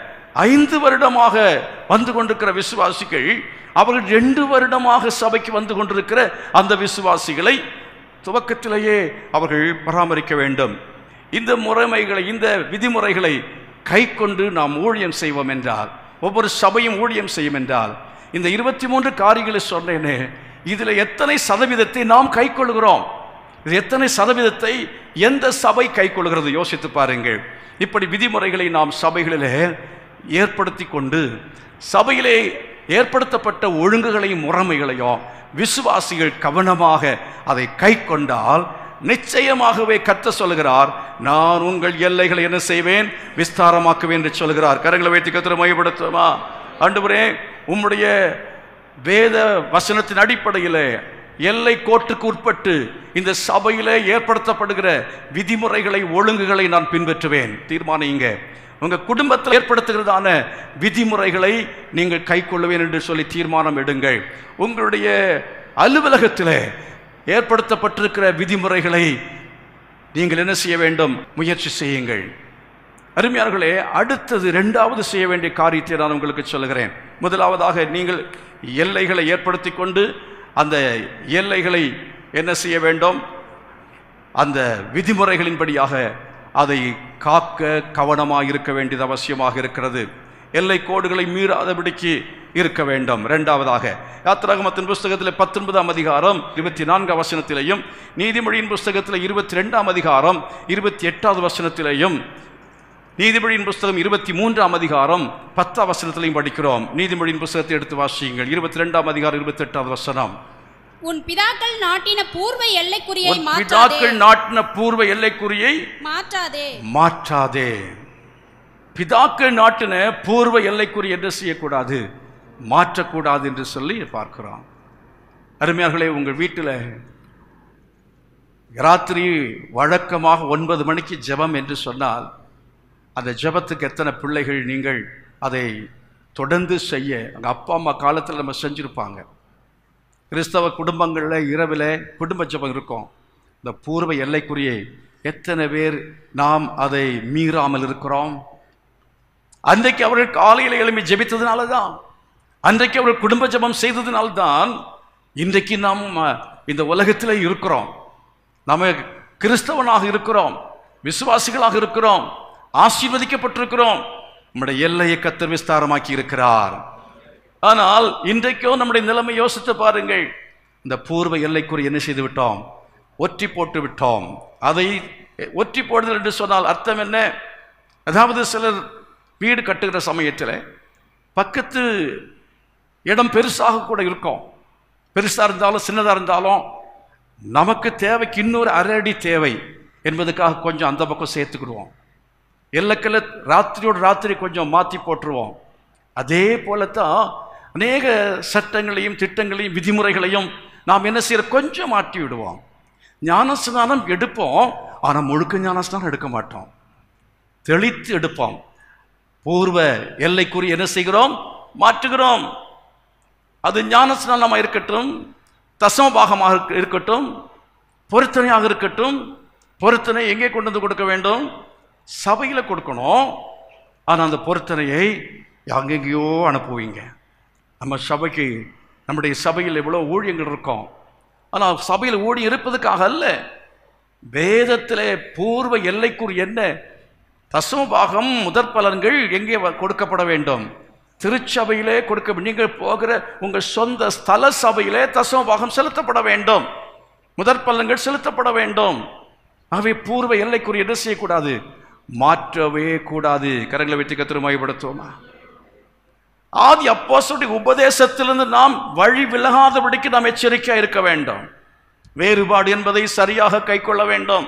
ஐந்து வருடமாக வந்து கொண்டிருக்கிற விசுவாசிகள் அவர்கள் ரெண்டு வருடமாக சபைக்கு வந்து கொண்டிருக்கிற அந்த விசுவாசிகளை துவக்கத்திலேயே அவர்கள் பராமரிக்க வேண்டும் இந்த முறைமைகளை இந்த விதிமுறைகளை கை கொண்டு நாம் ஊழியம் செய்வோம் என்றால் ஒவ்வொரு சபையும் ஊழியம் செய்யும் என்றால் இந்த இருபத்தி மூன்று காரியங்களை சொன்னேனே இதில் எத்தனை சதவீதத்தை நாம் கை கொள்கிறோம் இது எத்தனை சதவீதத்தை எந்த சபை கை கொள்கிறது யோசித்து பாருங்கள் இப்படி விதிமுறைகளை நாம் சபைகளிலே ஏற்படுத்தி கொண்டு சபையிலே ஏற்படுத்தப்பட்ட ஒழுங்குகளையும் முறைமைகளையும் விசுவாசிகள் கவனமாக அதை கை கொண்டால் நிச்சயமாகவே கத்த சொல்கிறார் நான் உங்கள் எல்லைகளை என்ன செய்வேன் விஸ்தாரமாக்குவேன் என்று சொல்கிறார் கரங்களை வைத்து கத்திர மையப்படுத்துமா ஆண்டவரே உம்முடைய வேத வசனத்தின் அடிப்படையில் எல்லை கோட்டுக்கு உட்பட்டு இந்த சபையிலே ஏற்படுத்தப்படுகிற விதிமுறைகளை ஒழுங்குகளை நான் பின்பற்றுவேன் தீர்மானிங்க உங்க குடும்பத்தில் ஏற்படுத்துகிறதான விதிமுறைகளை நீங்கள் கை கொள்ளுவேன் என்று சொல்லி தீர்மானம் எடுங்கள் உங்களுடைய அலுவலகத்தில் ஏற்படுத்தப்பட்டிருக்கிற விதிமுறைகளை நீங்கள் என்ன செய்ய வேண்டும் முயற்சி செய்யுங்கள் அருமையார்களே அடுத்தது இரண்டாவது செய்ய வேண்டிய காரியத்தை நான் உங்களுக்கு சொல்லுகிறேன் முதலாவதாக நீங்கள் எல்லைகளை ஏற்படுத்தி கொண்டு அந்த எல்லைகளை என்ன செய்ய வேண்டும் அந்த விதிமுறைகளின்படியாக அதை காக்க கவனமாக இருக்க வேண்டியது அவசியமாக இருக்கிறது எல்லை கோடுகளை மீறாதபடிக்கு இருக்க வேண்டும் இரண்டாவதாக யாத்திராகமத்தின் புஸ்தகத்தில் பத்தொன்பதாம் அதிகாரம் இருபத்தி நான்காம் வசனத்திலேயும் நீதிமொழியின் புஸ்தகத்தில் இருபத்தி ரெண்டாம் அதிகாரம் இருபத்தி எட்டாவது வசனத்திலேயும் நீதிமொழியின் புஸ்தகம் இருபத்தி மூன்றாம் அதிகாரம் பத்தாம் வசனத்திலையும் படிக்கிறோம் நீதிமொழியின் புஸ்தகத்தை எடுத்து வாசியுங்கள் இருபத்தி ரெண்டாம் அதிகாரம் இருபத்தி எட்டாவது வசனம் உன் பிதாக்கள் நாட்டின பூர்வ எல்லைக்குறியை உன் மாற்றாதே பிதாக்கள் நாட்டின பூர்வ எல்லைக்குறியை மாற்றாதே மாற்றாதே பிதாக்கள் நாட்டின பூர்வ எல்லைக்குறி என்ன செய்யக்கூடாது மாற்றக்கூடாது என்று சொல்லி பார்க்கிறோம் அருமையார்களே உங்கள் வீட்டில் ராத்திரி வழக்கமாக ஒன்பது மணிக்கு ஜெபம் என்று சொன்னால் அந்த ஜெபத்துக்கு எத்தனை பிள்ளைகள் நீங்கள் அதை தொடர்ந்து செய்ய அங்கே அப்பா அம்மா காலத்தில் நம்ம செஞ்சுருப்பாங்க கிறிஸ்தவ குடும்பங்களில் இரவில் குடும்ப ஜெபம் இருக்கும் இந்த பூர்வ எல்லைக்குறியை எத்தனை பேர் நாம் அதை மீறாமல் இருக்கிறோம் அன்றைக்கு அவர்கள் காலையில் எழும்பி ஜெபித்ததுனால தான் அன்றைக்கு அவர்கள் குடும்ப ஜெபம் செய்ததுனால தான் இன்றைக்கு நாம் அஹ், இந்த உலகத்தில் இருக்கிறோம் நம்ம கிறிஸ்தவனாக இருக்கிறோம் விசுவாசிகளாக இருக்கிறோம் ஆசீர்வதிக்கப்பட்டிருக்கிறோம் நம்முடைய எல்லையை கத்தர் விஸ்தாரமாக்கி இருக்கிறார் ஆனால் இன்றைக்கும் நம்முடைய நிலைமை யோசித்து பாருங்கள் இந்த பூர்வ எல்லைக்குறி என்ன செய்து விட்டோம் ஒற்றி போட்டு விட்டோம் அதை ஒற்றி போடுதல் என்று சொன்னால் அர்த்தம் என்ன அதாவது சிலர் வீடு கட்டுகிற சமயத்தில் பக்கத்து இடம் பெருசாக கூட இருக்கும் பெருசாக இருந்தாலும் சின்னதாக இருந்தாலும் நமக்கு தேவைக்கு இன்னொரு அரை அடி தேவை என்பதுக்காக கொஞ்சம் அந்த பக்கம் சேர்த்துக்கிடுவோம் எல்லக்கல்ல ராத்திரியோட ராத்திரி கொஞ்சம் மாற்றி போட்டுருவோம் அதே போலத்தான் அநேக சட்டங்களையும் திட்டங்களையும் விதிமுறைகளையும் நாம் என்ன செய்யற கொஞ்சம் மாற்றி விடுவோம் ஞானஸ்நானம் எடுப்போம் ஆனால் முழுக்க ஞானஸ்நானம் எடுக்க மாட்டோம் தெளித்து எடுப்போம் பூர்வ எல்லைக்குறி என்ன செய்கிறோம் மாற்றுகிறோம் அது ஞானஸ்நானமாக இருக்கட்டும் தசமபாகமாக இருக்க- இருக்கட்டும் பொருத்தனையாக இருக்கட்டும் பொருத்தனை எங்கே கொண்டு வந்து கொடுக்க வேண்டும் சபையில் கொடுக்கணும் ஆனால் அந்த பொருத்தனையை எங்கெங்கேயோ அனுப்புவீங்க நம்ம சபைக்கு நம்முடைய சபையில் எவ்வளோ ஊழியங்கள் இருக்கும் ஆனால் சபையில் ஊழியம் இருப்பதுக்காக அல்ல வேதத்திலே பூர்வ எல்லைக்குறி என்ன தசமபாகம் முதற் பலன்கள் எங்கே வ- கொடுக்கப்பட வேண்டும் திருச்சபையிலே கொடுக்க நீங்கள் போகிற உங்கள் சொந்த ஸ்தல சபையிலே தசமபாகம் செலுத்தப்பட வேண்டும் முதற் பலன்கள் செலுத்தப்பட வேண்டும் ஆகவே பூர்வ எல்லைக்குறி என்ன செய்யக்கூடாது மாற்றவே கூடாது கரங்களை வெற்றி கத்திரமாய்படுத்துவோமா ஆதி அப்போஸ்தலருடைய உபதேசத்திலிருந்து நாம் வழி விலகாதபடிக்கு நாம் எச்சரிக்கையா இருக்க வேண்டும் வேறுபாடு என்பதை சரியாக கைக்கொள்ள வேண்டும்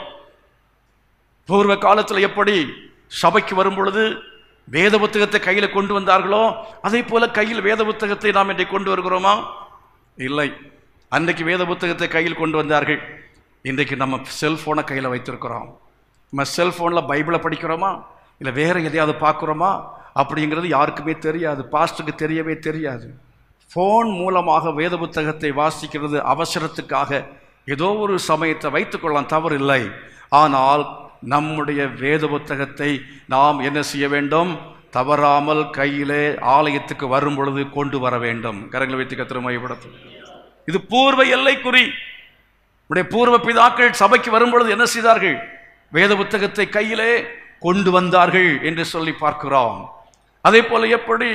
பூர்வ காலத்தில் எப்படி சபைக்கு வரும் பொழுது வேத புத்தகத்தை கையில் கொண்டு வந்தார்களோ அதே போல கையில் வேத புத்தகத்தை நாம் இன்றைக்கு கொண்டு வருகிறோமா இல்லை அன்றைக்கு வேத புத்தகத்தை கையில் கொண்டு வந்தார்கள் இன்றைக்கு நம்ம செல்போனை கையில் வைத்திருக்கிறோம் நம்ம செல்போனில் பைபிளை படிக்கிறோமா இல்லை வேற எதையாவது பார்க்குறோமா அப்படிங்கிறது யாருக்குமே தெரியாது பாஸ்டருக்கு தெரியவே தெரியாது ஃபோன் மூலமாக வேத புத்தகத்தை வாசிக்கிறது அவசரத்துக்காக ஏதோ ஒரு சமயத்தை வைத்துக்கொள்ளலாம் தவறு இல்லை ஆனால் நம்முடைய வேத புத்தகத்தை நாம் என்ன செய்ய வேண்டும் தவறாமல் கையிலே ஆலயத்துக்கு வரும் பொழுது கொண்டு வர வேண்டும் கரங்களை வைத்து கத்திரமைப்படுத்தும் இது பூர்வ எல்லைக்குறி உடைய பூர்வ பிதாக்கள் சபைக்கு வரும்பொழுது என்ன செய்தார்கள் வேத புத்தகத்தை கையிலே கொண்டு வந்தார்கள் என்று சொல்லி பார்க்கிறோம் அதே போல எப்படி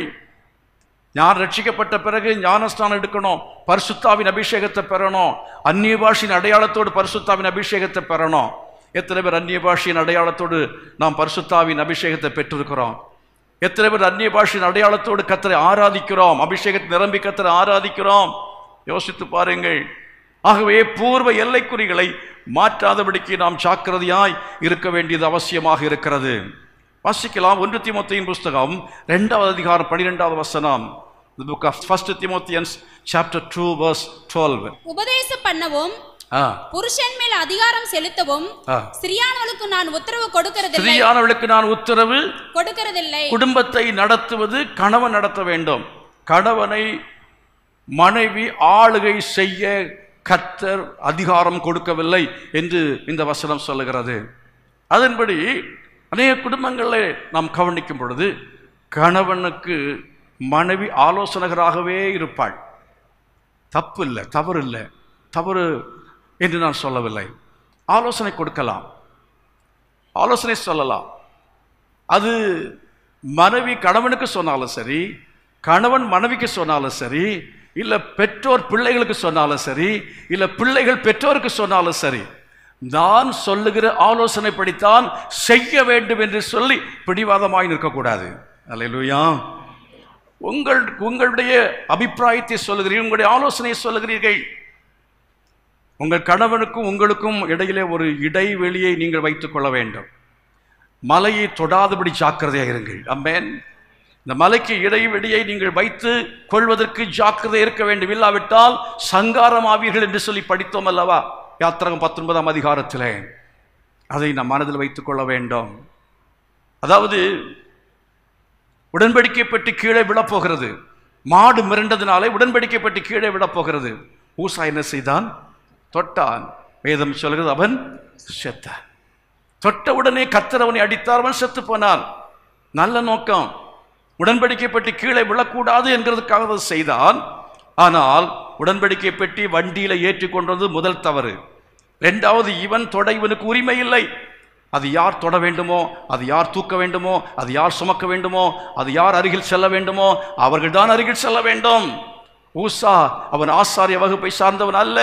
ஞான் ரட்சிக்கப்பட்ட பிறகு ஞானஸ்தானம் எடுக்கணும் பரிசுத்தாவின் அபிஷேகத்தை பெறணும் அந்நிய பாஷையின் அடையாளத்தோடு பரிசுத்தாவின் அபிஷேகத்தை பெறணும் எத்தனை பேர் அந்நிய பாஷையின் அடையாளத்தோடு நாம் பரிசுத்தாவின் அபிஷேகத்தை பெற்றிருக்கிறோம் எத்தனை பேர் அந்நிய பாஷையின் அடையாளத்தோடு கத்தரை ஆராதிக்கிறோம் அபிஷேகத்தை நிரம்பி கத்தரை ஆராதிக்கிறோம் யோசித்து பாருங்கள் ஆகவே பூர்வ எல்லைக்குறிகளை மாற்றாதபடிக்கு நாம் ஜாக்கிரதையாய் இருக்க வேண்டியது அவசியமாக இருக்கிறது வாசிக்கலாம் ஒன்று திமுத்தியின் புஸ்தகம் ரெண்டாவது அதிகாரம் பன்னிரெண்டாவது வசனம் the book of first Timothians chapter 2 verse 12 உபதேசம் பண்ணவும் ஆ புருஷன் மேல் அதிகாரம் செலுத்தவும் ஆ. ஸ்திரியானவளுக்கு நான் உத்தரவு கொடுக்கறதில்லை ஸ்திரீயானவளுக்கு நான் உத்தரவு கொடுக்கறதில்லை குடும்பத்தை நடத்துவது கணவன் நடத்த வேண்டும் கணவனை மனைவி ஆளுகை செய்ய கர்த்தர் அதிகாரம் கொடுக்கவில்லை என்று இந்த வசனம் சொல்லுகிறது அதன்படி அநேக குடும்பங்களில் நாம் கவனிக்கும் பொழுது கணவனுக்கு மனைவி ஆலோசகராகவே இருப்பாள் தப்பு இல்லை தவறு இல்லை தவறு என்று நான் சொல்லவில்லை ஆலோசனை கொடுக்கலாம் ஆலோசனை சொல்லலாம் அது மனைவி கணவனுக்கு சொன்னாலும் சரி கணவன் மனைவிக்கு சொன்னாலும் சரி இல்ல பெற்றோர் பிள்ளைகளுக்கு சொன்னாலும் சரி இல்ல பிள்ளைகள் பெற்றோருக்கு சொன்னாலும் சரி நான் சொல்லுகிற ஆலோசனை படித்தான் செய்ய வேண்டும் என்று சொல்லி பிடிவாதமாய் நிற்கக்கூடாது அல்லேலூயா உங்கள் உங்களுடைய அபிப்பிராயத்தை சொல்லுகிறீர்கள் உங்களுடைய ஆலோசனையை சொல்லுகிறீர்கள் உங்கள் கணவனுக்கும் உங்களுக்கும் இடையிலே ஒரு இடைவெளியை நீங்கள் வைத்துக் கொள்ள வேண்டும் மலையை தொடாதபடி ஜாக்கிரதையாக இருங்கள் அம்மேன் இந்த மலைக்கு இடைவெளியை நீங்கள் வைத்து கொள்வதற்கு ஜாக்கிரதை இருக்க வேண்டும் இல்லாவிட்டால் சங்காரமாவீர்கள் என்று சொல்லி படித்தோம் அல்லவா யாத்திரகம் பத்தொன்பதாம் அதிகாரத்திலே அதை நம் மனதில் வைத்துக் கொள்ள வேண்டும் அதாவது உடன்படிக்கை பெற்று கீழே விழப்போகிறது மாடு மிரண்டதினாலே உடன்படிக்கை பெற்று கீழே விழப்போகிறது ஊசா என்ன செய்தான் தொட்டான் வேதம் சொல்கிறது அவன் செத்தான் தொட்ட உடனே கத்தர் அவனை அடித்தார் அவன் செத்து போனான் நல்ல நோக்கம் உடன்படிக்கை பெட்டி கீழே விழக்கூடாது என்கிறதுக்காக அதை செய்தான் ஆனால் உடன்படிக்கை பெட்டி வண்டியில ஏற்றி கொண்டது முதல் தவறு இரண்டாவது இவன் தொட இவனுக்கு உரிமை இல்லை அது யார் தொட வேண்டுமோ அது யார் தூக்க வேண்டுமோ அது யார் சுமக்க வேண்டுமோ அது யார் அருகில் செல்ல வேண்டுமோ அவர்கள்தான் அருகில் செல்ல வேண்டும் ஊசா அவன் ஆசாரிய வகுப்பை சார்ந்தவன் அல்ல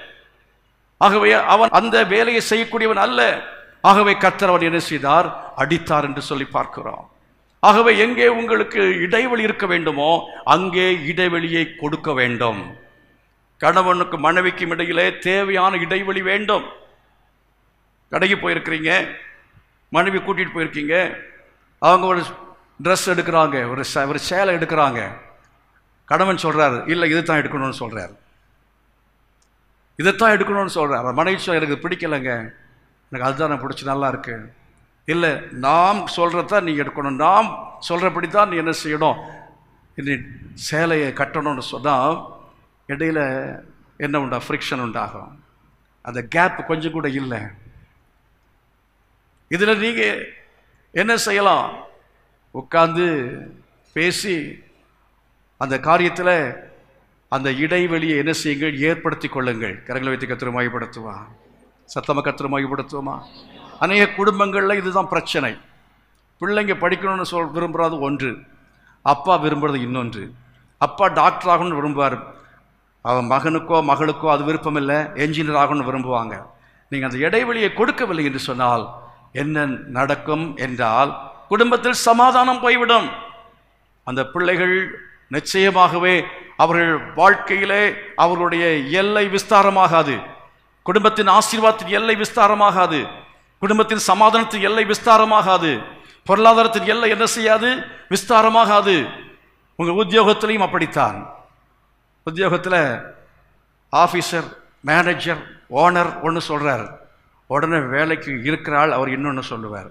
ஆகவே அவன் அந்த வேலையை செய்யக்கூடியவன் அல்ல ஆகவே கர்த்தர் அவன் என்ன செய்தார் அடித்தார் என்று சொல்லி பார்க்கிறோம் ஆகவே எங்கே உங்களுக்கு இடைவெளி இருக்க வேண்டுமோ அங்கே இடைவெளியை கொடுக்க வேண்டும் கணவனுக்கு மனைவிக்கும் இடையிலே தேவையான இடைவெளி வேண்டும் கடைக்கு போயிருக்கிறீங்க மனைவி கூட்டிட்டு போயிருக்கீங்க அவங்க ஒரு ட்ரெஸ் எடுக்கிறாங்க ஒரு ச- ஒரு சேலை எடுக்கிறாங்க கணவன் சொல்றாரு இல்லை இது தான் எடுக்கணும்னு சொல்றாரு இதைத்தான் எடுக்கணும்னு சொல்றாரு மனைவி சொல்ல எனக்கு இது பிடிக்கலைங்க எனக்கு அதுதான் எனக்கு பிடிச்சி நல்லா இருக்கு இல்லை நாம் சொல்கிறதான் நீ எடுக்கணும் நாம் சொல்கிறபடி தான் நீ என்ன செய்யணும் நீ சேலையை கட்டணும்னு சொன்னால் இடையில என்ன உண்டா ஃப்ரிக்ஷன் உண்டாகும் அந்த கேப் கொஞ்சம் கூட இல்லை இதில் நீங்கள் என்ன செய்யலாம் உட்கார்ந்து பேசி அந்த காரியத்தில் அந்த இடைவெளியை என்ன செய்யுங்கள் ஏற்படுத்தி கொள்ளுங்கள் கரங்களை வைத்து கத்திர மையப்படுத்துவா சத்தமாக கத்திர மையப்படுத்துவோமா அநேக குடும்பங்களில் இதுதான் பிரச்சனை பிள்ளைங்க படிக்கணும்னு சொல் விரும்புறது ஒன்று அப்பா விரும்புறது இன்னொன்று அப்பா டாக்டர் ஆகணும்னு விரும்புவார் அவன் மகனுக்கோ மகளுக்கோ அது விருப்பம் இல்லை என்ஜினியர் ஆகணும்னு விரும்புவாங்க நீங்கள் அந்த இடைவெளியை கொடுக்கவில்லை என்று சொன்னால் என்ன நடக்கும் என்றால் குடும்பத்தில் சமாதானம் போய்விடும் அந்த பிள்ளைகள் நிச்சயமாகவே அவர்கள் வாழ்க்கையிலே அவர்களுடைய எல்லை விஸ்தாரமாகாது குடும்பத்தின் ஆசீர்வாதத்தின் எல்லை விஸ்தாரமாகாது குடும்பத்தின் சமாதானத்தின் எல்லை விஸ்தாரமாகாது பொருளாதாரத்தின் எல்லை என்ன செய்யாது விஸ்தாரமாகாது உங்கள் உத்தியோகத்திலையும் அப்படித்தான் உத்தியோகத்தில் ஆஃபீஸர் மேனேஜர் ஓனர் ஒன்று சொல்றார் உடனே வேலைக்கு இருக்கிற ஆள் அவர் இன்னொன்று சொல்லுவார்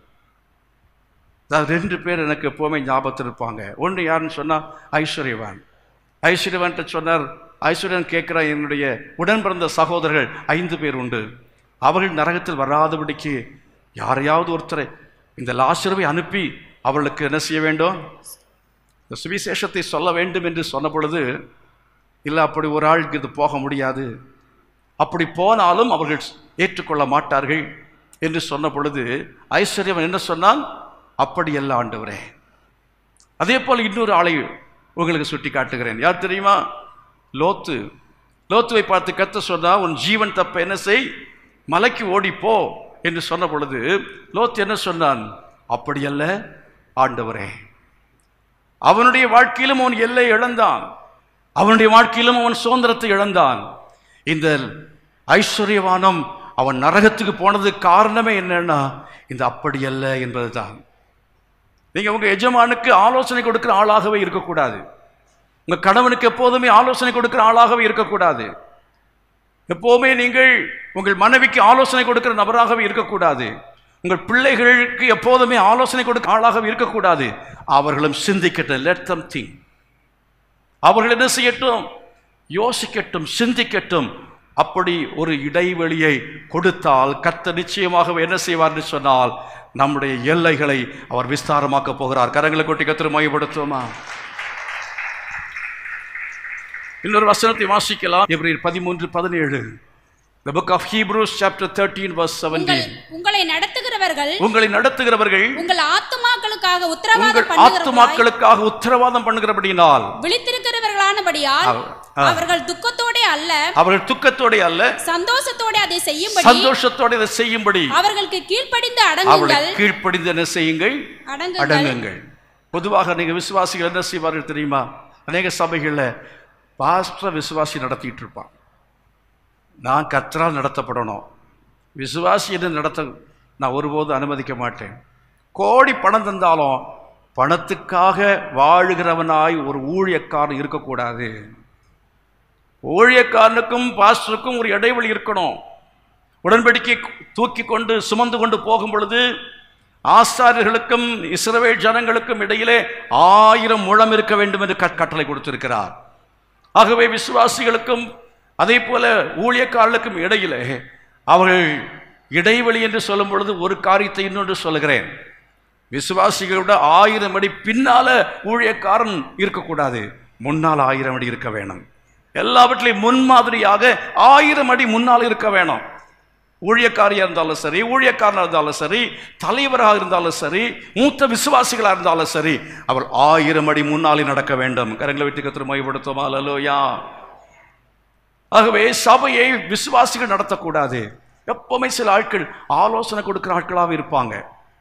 அதாவது ரெண்டு பேர் எனக்கு எப்போவுமே ஞாபகத்தில் இருப்பாங்க ஒன்று யாருன்னு சொன்னால் ஐஸ்வர்யவான் ஐஸ்வர்யவான்ட்ட சொன்னார் ஐஸ்வர்யன் கேட்குற என்னுடைய உடன் பிறந்த சகோதரர்கள் ஐந்து பேர் உண்டு அவர்கள் நரகத்தில் வராதபடிக்கு யாரையாவது ஒருத்தரை இந்த லாசருவை அனுப்பி அவர்களுக்கு என்ன செய்ய வேண்டும் இந்த சுவிசேஷத்தை சொல்ல வேண்டும் என்று சொன்ன பொழுது இல்லை அப்படி ஒரு ஆளுக்கு இது போக முடியாது அப்படி போனாலும் அவர்கள் ஏற்றுக்கொள்ள மாட்டார்கள் என்று சொன்ன பொழுது ஐஸ்வர்யவன் என்ன சொன்னான் அப்படி அல்ல ஆண்டவரே அதே போல் இன்னொரு ஆளை உங்களுக்கு சுட்டி காட்டுகிறேன் யார் தெரியுமா லோத்து லோத்துவை பார்த்து கத்த சொன்னா உன் ஜீவன் தப்ப என்ன செய் மலைக்கு ஓடி போ என்று சொன்ன பொழுது லோத்து என்ன சொன்னான் அப்படியல்ல ஆண்டவரே அவனுடைய வாழ்க்கையிலும் அவன் எல்லை இழந்தான் அவனுடைய வாழ்க்கையிலும் அவன் சுதந்திரத்தை இழந்தான் இந்த ஐஸ்வர்யவானம் அவன் நரகத்துக்கு போனதுக்கு காரணமே என்னன்னா இந்த அப்படியல்ல என்பதுதான் நீங்க உங்க எஜமானுக்கு ஆலோசனை கொடுக்கிற ஆளாகவே இருக்கக்கூடாது உங்க கணவனுக்கு எப்போதுமே ஆலோசனை கொடுக்கிற ஆளாகவே இருக்கக்கூடாது எப்போவுமே நீங்கள் உங்கள் மனைவிக்கு ஆலோசனை கொடுக்கிற நபராகவே இருக்கக்கூடாது உங்கள் பிள்ளைகளுக்கு எப்போதுமே ஆலோசனை கொடுக்க ஆளாகவே இருக்கக்கூடாது அவர்களும் சிந்திக்கட்டும் லெட் தம் திங் அவர்கள் என்ன செய்யட்டும் யோசிக்கட்டும் சிந்திக்கட்டும் அப்படி ஒரு இடைவெளியை கொடுத்தால் கர்த்தர் நிச்சயமாகவே என்ன செய்வார் என்று சொன்னால் நம்முடைய எல்லைகளை அவர் விஸ்தாரமாக்க போகிறார் கரங்களை கொட்டி கத்திர மையப்படுத்துவோமா இன்னொரு வசனத்தை வாசிக்கலாம் எப்ரேர் பதிமூன்று பதினேழு The book of Hebrews chapter 13 verse உங்கள் 17 உங்களை நடத்துகிற நடத்துகிறவர்கள் உங்களை நடத்துகிறவர்கள் உங்கள் ஆத்துமாக்களுக்காக உத்தரவாதம் உங்கள் பண்ணுகிறவர்களாய் ஆத்துமாக்களுக்காக உத்தரவாதம் பண்ணுகிறபடியினால் விழித்திருக்கிறவர்களானபடியால் அவ- ஆ. அவர்கள் துக்கத்தோடே அல்ல அவர்கள் துக்கத்தோட அல்ல சந்தோஷத்தோட அதை செய்யும்படி சந்தோஷத்தோட இதை செய்யும்படி அவர்களுக்கு கீழ்ப்படிந்து அவளை அடங்குங்கள் கீழ்ப்படிந்து என்ன செய்யுங்கள் அடங்குங்கள் அடங்குங்கள் பொதுவாக நீங்க விசுவாசிகள் என்ன செய்வார்கள் தெரியுமா அநேக சபைகளில் பாஸ்டர் விசுவாசி நடத்திட்டு இருப்பான் நான் கத்தரால் நடத்தப்படணும் விசுவாசி என்று நடத்த நான் ஒருபோதும் அனுமதிக்க மாட்டேன் கோடி பணம் தந்தாலும் பணத்துக்காக வாழுகிறவனாய் ஒரு ஊழியக்காரன் இருக்கக்கூடாது ஊழியக்காரனுக்கும் பாஸ்டருக்கும் ஒரு இடைவெளி இருக்கணும் உடன்படிக்கை தூக்கி கொண்டு சுமந்து கொண்டு போகும் பொழுது ஆசாரியர்களுக்கும் இஸ்ரவேல் ஜனங்களுக்கும் இடையிலே ஆயிரம் முழம் இருக்க வேண்டும் என்று கட்- கட்டளை கொடுத்திருக்கிறார் ஆகவே விசுவாசிகளுக்கும் அதே போல ஊழியக்காரர்களுக்கும் இடையிலே அவர்கள் இடைவெளி என்று சொல்லும் பொழுது ஒரு காரியத்தை இன்னொன்று சொல்லுகிறேன் விசுவாசிகளோட ஆயிரம் அடி பின்னால ஊழியக்காரன் இருக்கக்கூடாது முன்னால் ஆயிரம் அடி இருக்க வேணும் எல்லாவற்றிலையும் முன்மாதிரியாக ஆயிரம் அடி முன்னால் இருக்க வேணும் ஊழியக்காரியா இருந்தாலும் சரி ஊழியக்காரனா இருந்தாலும் சரி தலைவராக இருந்தாலும் சரி மூத்த விசுவாசிகளா இருந்தாலும் சரி அவர் ஆயிரம் அடி முன்னாலே நடக்க வேண்டும் கரங்களை விட்டு கத்திர மைப்படுத்துமா அலலோயா ஆகவே சபையை விசுவாசிகள் நடத்தக்கூடாது எப்பவுமே சில ஆட்கள் ஆலோசனை கொடுக்கிற ஆட்களாக இருப்பாங்க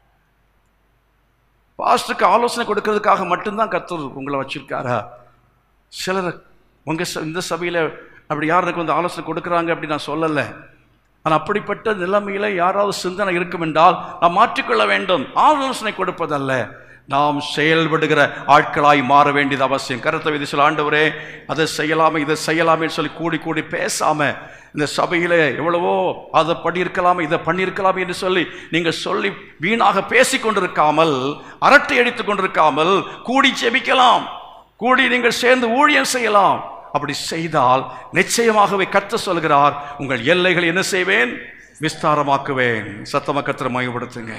பாஸ்டருக்கு ஆலோசனை கொடுக்கறதுக்காக மட்டும்தான் கர்த்தர் உங்களை வச்சிருக்காரா சிலர் உங்க ச- இந்த சபையில அப்படி யாருக்கு வந்து ஆலோசனை கொடுக்குறாங்க அப்படி நான் சொல்லலை ஆனால் அப்படிப்பட்ட நிலைமையில யாராவது சிந்தனை இருக்கும் என்றால் நாம் மாற்றிக்கொள்ள வேண்டும் ஆலோசனை கொடுப்பதல்ல நாம் செயல்படுகிற ஆட்களாய் மாற வேண்டியது அவசியம் கருத்தை விதி சொல்ல ஆண்டவரே அதை செய்யலாமே இதை செய்யலாமே சொல்லி கூடி கூடி பேசாம இந்த சபையில எவ்வளவோ அதை பண்ணியிருக்கலாமே இதை பண்ணியிருக்கலாமே என்று சொல்லி நீங்க சொல்லி வீணாக பேசிக் கொண்டிருக்காமல் அரட்டை அடித்துக் கொண்டிருக்காமல் கூடி ஜெபிக்கலாம் கூடி நீங்கள் சேர்ந்து ஊழியம் செய்யலாம் அப்படி செய்தால் நிச்சயமாகவே கத்த சொல்கிறார் உங்கள் எல்லைகளை என்ன செய்வேன் விஸ்தாரமாக்குவேன் சத்தம கத்திர மையப்படுத்துங்க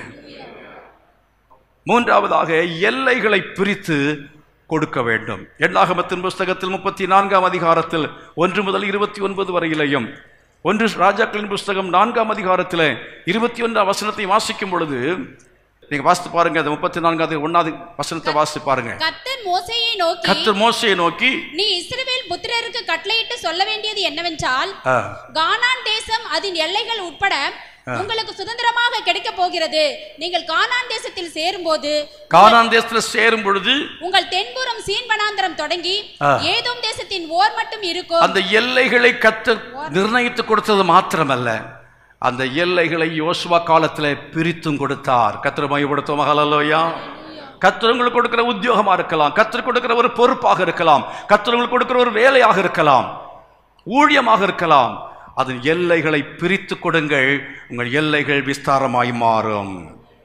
மூன்றாவதாக எல்லைகளை பிரித்து கொடுக்க வேண்டும் எண்ணாகமத்தின் புஸ்தகத்தில் முப்பத்தி நான்காம் அதிகாரத்தில் ஒன்று முதல் இருபத்தி ஒன்பது வரையிலையும் ஒன்று ராஜாக்களின் புஸ்தகம் நான்காம் அதிகாரத்தில் இருபத்தி ஒன்றாம் வசனத்தை வாசிக்கும் பொழுது நீங்க வாசித்து பாருங்க அந்த முப்பத்தி நான்காவது ஒன்னாவது வசனத்தை வாசித்து பாருங்க கர்த்தர் மோசேயை நோக்கி கர்த்தர் மோசையை நோக்கி நீ இஸ்ரவேல் புத்திரருக்கு கட்டளையிட்டு சொல்ல வேண்டியது என்னவென்றால் ஆ, கானான் தேசம் அதன் எல்லைகள் உட்பட உங்களுக்கு சுதந்திரமாக கிடைக்க போகிறது நீங்கள் கானான் தேசத்தில் சேரும்போது கானான் தேசத்துல சேரும் பொழுது உங்கள் தென்புறம் சீன் வனாந்தரம் தொடங்கி ஆ. ஏதோம் தேசத்தின் ஓர் மட்டும் இருக்கும் அந்த எல்லைகளை கத்து நிர்ணயித்து கொடுத்தது மாத்திரமல்ல அந்த எல்லைகளை யோசுவா காலத்துல பிரித்தும் கொடுத்தார் கத்திர மையப்படுத்தும் மகளோயா கத்தர் உங்களுக்கு கொடுக்கிற உத்தியோகமா இருக்கலாம் கத்தர் கொடுக்கிற ஒரு பொறுப்பாக இருக்கலாம் கத்தர் உங்களுக்கு கொடுக்கிற ஒரு வேலையாக இருக்கலாம் ஊழியமாக இருக்கலாம் அதன் எல்லைகளை பிரித்து கொடுங்கள் உங்கள் எல்லைகள் விஸ்தாரமாய் மாறும்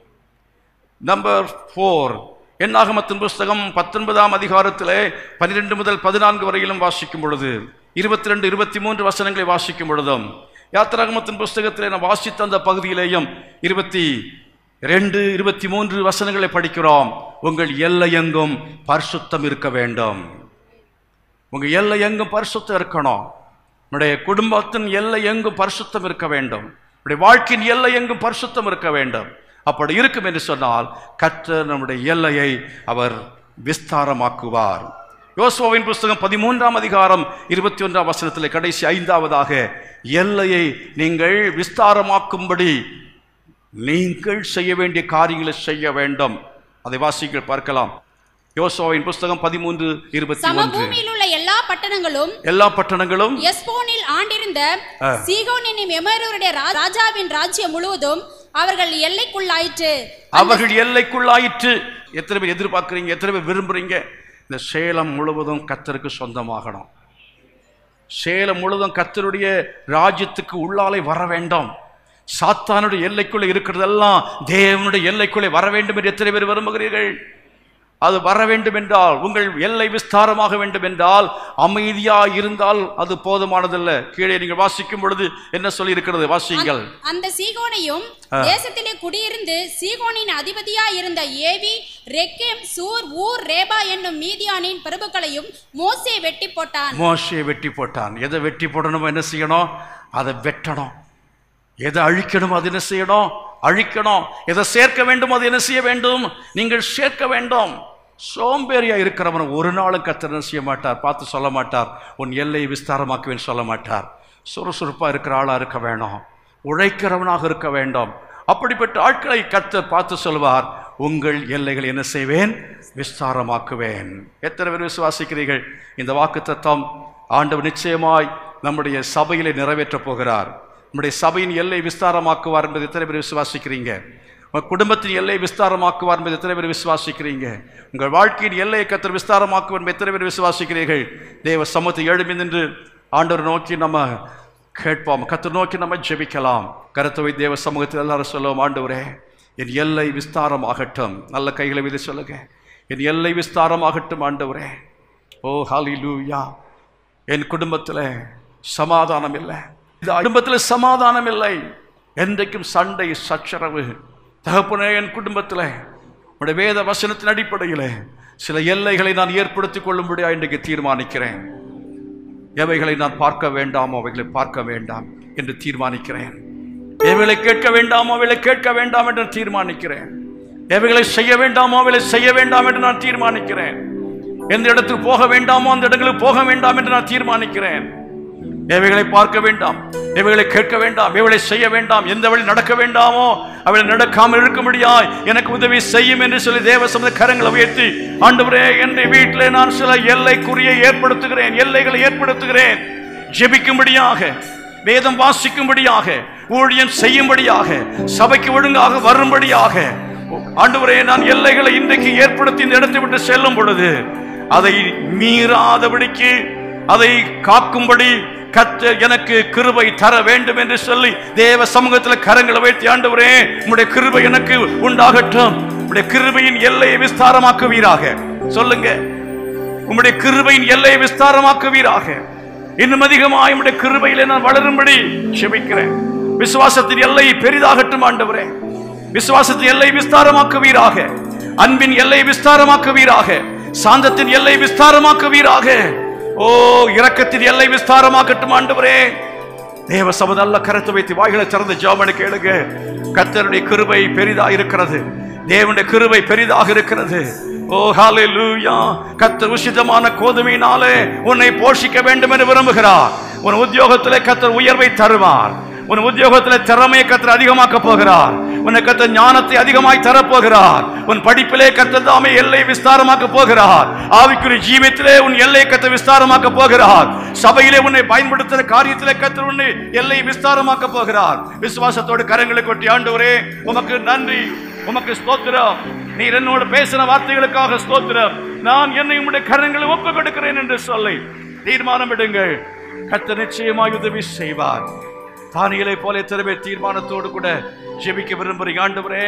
நம்பர் ஃபோர் எண்ணாகமத்தின் புஸ்தகம் பத்தொன்பதாம் அதிகாரத்திலே பன்னிரெண்டு முதல் பதினான்கு வரையிலும் வாசிக்கும் பொழுது இருபத்தி ரெண்டு இருபத்தி மூன்று வசனங்களை வாசிக்கும் பொழுதும் யாத்திராகமத்தின் புஸ்தகத்திலே நான் வாசித்த அந்த பகுதியிலேயும் இருபத்தி ரெண்டு இருபத்தி மூன்று வசனங்களை படிக்கிறோம் உங்கள் எல்லை எங்கும் பரிசுத்தம் இருக்க வேண்டும் உங்க எல்லை எங்கும் பரிசுத்தம் இருக்கணும் உன்னுடைய குடும்பத்தின் எல்லை எங்கும் பரிசுத்தம் இருக்க வேண்டும் உன்னுடைய வாழ்க்கையின் எல்லை எங்கும் பரிசுத்தம் இருக்க வேண்டும் அப்படி இருக்கும் என்று சொன்னால் கர்த்தர் நம்முடைய எல்லையை அவர் விஸ்தாரமாக்குவார் யோசுவாவின் புஸ்தகம் பதிமூன்றாம் அதிகாரம் இருபத்தி ஒன்றாம் வசனத்தில் கடைசி ஐந்தாவதாக எல்லையை நீங்கள் விஸ்தாரமாக்கும்படி நீங்கள் செய்ய வேண்டிய காரியங்களை செய்ய வேண்டும் அதை வாசிங்கள் பார்க்கலாம் யோசுவாவின் புஸ்தகம் பதிமூன்று இருபத்தி ஒன்று சமபூமியில் உள்ள எல்லா பட்டணங்களும் எல்லா பட்டணங்களும் எஸ்போனில் ஆண்டிருந்த ஆ. சீகோன் என்னும் எமருடைய ராஜாவின் ராஜ்யம் முழுவதும் அவர்கள் எல்லைக்குள்ளாயிற்று அவர்கள் எல்லைக்குள்ளாயிற்று எத்தனை பேர் எதிர்பார்க்குறீங்க எத்தனை பேர் விரும்புறீங்க இந்த சேலம் முழுவதும் கத்தருக்கு சொந்தமாகணும் சேலம் முழுவதும் கத்தருடைய ராஜ்யத்துக்கு உள்ளாலே வர வேண்டும் சாத்தானுடைய எல்லைக்குள்ளே இருக்கிறதெல்லாம் தேவனுடைய எல்லைக்குள்ளே வர வேண்டும் என்று எத்தனை பேர் விரும்புகிறீர்கள் அது வர வேண்டும் என்றால் உங்கள் எல்லை விஸ்தாரமாக வேண்டும் என்றால் அமைதியா இருந்தால் அது போதுமானதல்ல கீழே நீங்கள் வாசிக்கும் பொழுது என்ன சொல்லி இருக்கிறது வாசியுங்கள் அந்த சீகோனையும் தேசத்திலே குடியிருந்து சீகோனின் அதிபதியா இருந்த ஏவி ரெக்கேம் சூர் ஊர் ரேபா என்னும் மீதியானின் பிரபுக்களையும் மோசே வெட்டி போட்டான் மோசையை வெட்டி போட்டான் எதை வெட்டி போடணுமோ என்ன செய்யணும் அதை வெட்டணும் எதை அழிக்கணுமோ அது என்ன செய்யணும் அழிக்கணும் எதை சேர்க்க வேண்டும் அது என்ன செய்ய வேண்டும் நீங்கள் சேர்க்க வேண்டும் சோம்பேறியா இருக்கிறவன் ஒரு நாளும் கத்தர் என்ன செய்ய மாட்டார் பார்த்து சொல்ல மாட்டார் உன் எல்லையை விஸ்தாரமாக்குவேன் சொல்ல மாட்டார் சுறுசுறுப்பா இருக்கிற ஆளா இருக்க வேணும் உழைக்கிறவனாக இருக்க வேண்டும் அப்படிப்பட்ட ஆட்களை கத்தர் பார்த்து சொல்வார் உங்கள் எல்லைகளை என்ன செய்வேன் விஸ்தாரமாக்குவேன் எத்தனை பேர் விசுவாசிக்கிறீர்கள் இந்த வாக்கு தத்தம் ஆண்டவர் நிச்சயமாய் நம்முடைய சபையிலே நிறைவேற்றப் போகிறார் நம்முடைய சபையின் எல்லை விஸ்தாரமாக்குவார் என்பதை எத்தனை பேர் விசுவாசிக்கிறீங்க உங்கள் குடும்பத்தின் எல்லை விஸ்தாரமாக்குவார் என்பதை எத்தனை பேர் விசுவாசிக்கிறீங்க உங்கள் வாழ்க்கையின் எல்லையை கத்தர் விஸ்தாரமாக்குவார் என்பதை எத்தனை பேர் விசுவாசிக்கிறீர்கள் தேவ சமூகத்தை எழுமி நின்று ஆண்டவர் நோக்கி நம்ம கேட்போம் கத்தர் நோக்கி நம்ம ஜெபிக்கலாம் கருத்துவை தேவ சமூகத்தில் எல்லாரும் சொல்லுவோம் ஆண்டவரே என் எல்லை விஸ்தாரமாகட்டும் நல்ல கைகளை விதி சொல்லுங்க என் எல்லை விஸ்தாரமாகட்டும் ஆண்டவரே ஓ ஹalleluya என் குடும்பத்தில் சமாதானம் இல்லை இந்த குடும்பத்தில் சமாதானம் இல்லை என்றைக்கும் சண்டை சச்சரவு தகப்பனே என் குடும்பத்தில் உடைய வேத வசனத்தின் அடிப்படையில் சில எல்லைகளை நான் ஏற்படுத்திக் கொள்ளும்படியா இன்றைக்கு தீர்மானிக்கிறேன் எவைகளை நான் பார்க்க வேண்டாமோ அவைகளை பார்க்க வேண்டாம் என்று தீர்மானிக்கிறேன் எவைகளை கேட்க வேண்டாமோ அவைகளை கேட்க வேண்டாம் என்று தீர்மானிக்கிறேன் எவைகளை செய்ய வேண்டாமோ அவைகளை செய்ய வேண்டாம் என்று நான் தீர்மானிக்கிறேன் எந்த இடத்துக்கு போக வேண்டாமோ அந்த இடங்களுக்கு போக வேண்டாம் என்று நான் தீர்மானிக்கிறேன் எவைகளை பார்க்க வேண்டாம் எவைகளை கேட்க வேண்டாம் எவைகளை செய்ய வேண்டாம் எந்த வழி நடக்க வேண்டாமோ அவளை நடக்காமல் இருக்க முடியாய் எனக்கு உதவி செய்யும் என்று சொல்லி தேவ சமத கரங்களை உயர்த்தி ஆண்டவரே என் வீட்டிலே நான் சில எல்லைக்குறியை ஏற்படுத்துகிறேன் எல்லைகளை ஏற்படுத்துகிறேன் ஜெபிக்கும்படியாக வேதம் வாசிக்கும்படியாக ஊழியம் செய்யும்படியாக சபைக்கு ஒழுங்காக வரும்படியாக ஆண்டவரே நான் எல்லைகளை இன்றைக்கு ஏற்படுத்தி இந்த இடத்தை விட்டு செல்லும் பொழுது அதை மீறாதபடிக்கு அதை காக்கும்படி கத்த எனக்கு கிருபை தர வேண்டும் என்று சொல்லி தேவ சமூகத்தில் கரங்களை வைத்து ஆண்டவரே உம்முடைய கிருபை எனக்கு உண்டாகட்டும் உம்முடைய கிருபையின் எல்லையை விஸ்தாரமாக்குவீராக சொல்லுங்க உம்முடைய கிருபையின் எல்லையை விஸ்தாரமாக்குவீராக இன்னும் அதிகமாக உம்முடைய கிருபையிலே நான் வளரும்படி செபிக்கிறேன் விசுவாசத்தின் எல்லை பெரிதாகட்டும் ஆண்டவரே விசுவாசத்தின் எல்லை விஸ்தாரமாக்குவீராக அன்பின் எல்லை விஸ்தாரமாக்குவீராக சாந்தத்தின் எல்லை விஸ்தாரமாக்குவீராக ஓ இரக்கத்தின் எல்லை விஸ்தாரமாக்கட்டும் ஆண்டவரே தேவ சபதல்ல கருத்து வைத்து வாய்களை திறந்து ஜாமனு கேளுங்க கர்த்தருடைய கிருபை பெரிதா இருக்கிறது தேவனுடைய கிருபை பெரிதாக இருக்கிறது ஓ ஹalleluya கர்த்தர் உசிதமான கோதுமையினாலே உன்னை போஷிக்க வேண்டும் என்று விரும்புகிறார் உன் உத்தியோகத்திலே கர்த்தர் உயர்வை தருவார் உன் உத்தியோகத்தில் திறமையை கத்தர் அதிகமாக்க போகிறார் உன்னை கத்தர் ஞானத்தை அதிகமாய் தரப்போகிறார் உன் படிப்பிலே கத்தர் தாமே எல்லை விஸ்தாரமாக்க போகிறார் ஆவிக்குரிய ஜீவியத்திலே உன் எல்லை கத்தர் விஸ்தாரமாக்க போகிறார் சபையிலே உன்னை பயன்படுத்துகிற காரியத்திலே கத்தர் உன்னை எல்லை விஸ்தாரமாக்க போகிறார் விசுவாசத்தோடு கரங்களை கொட்டி ஆண்டவரே உமக்கு நன்றி உமக்கு ஸ்தோத்திரம் நீர் என்னோடு பேசின வார்த்தைகளுக்காக ஸ்தோத்திரம் நான் என்னை உம்முடைய கரங்களை ஒப்பு கொடுக்கிறேன் என்று சொல்லி தீர்மானம் எடுங்கள் கத்தர் நிச்சயமாய் உதவி செய்வார் தானியலை போல எத்தனை பேர் தீர்மானத்தோடு கூட ஜெபிக்க விரும்புறீங்க ஆண்டவரே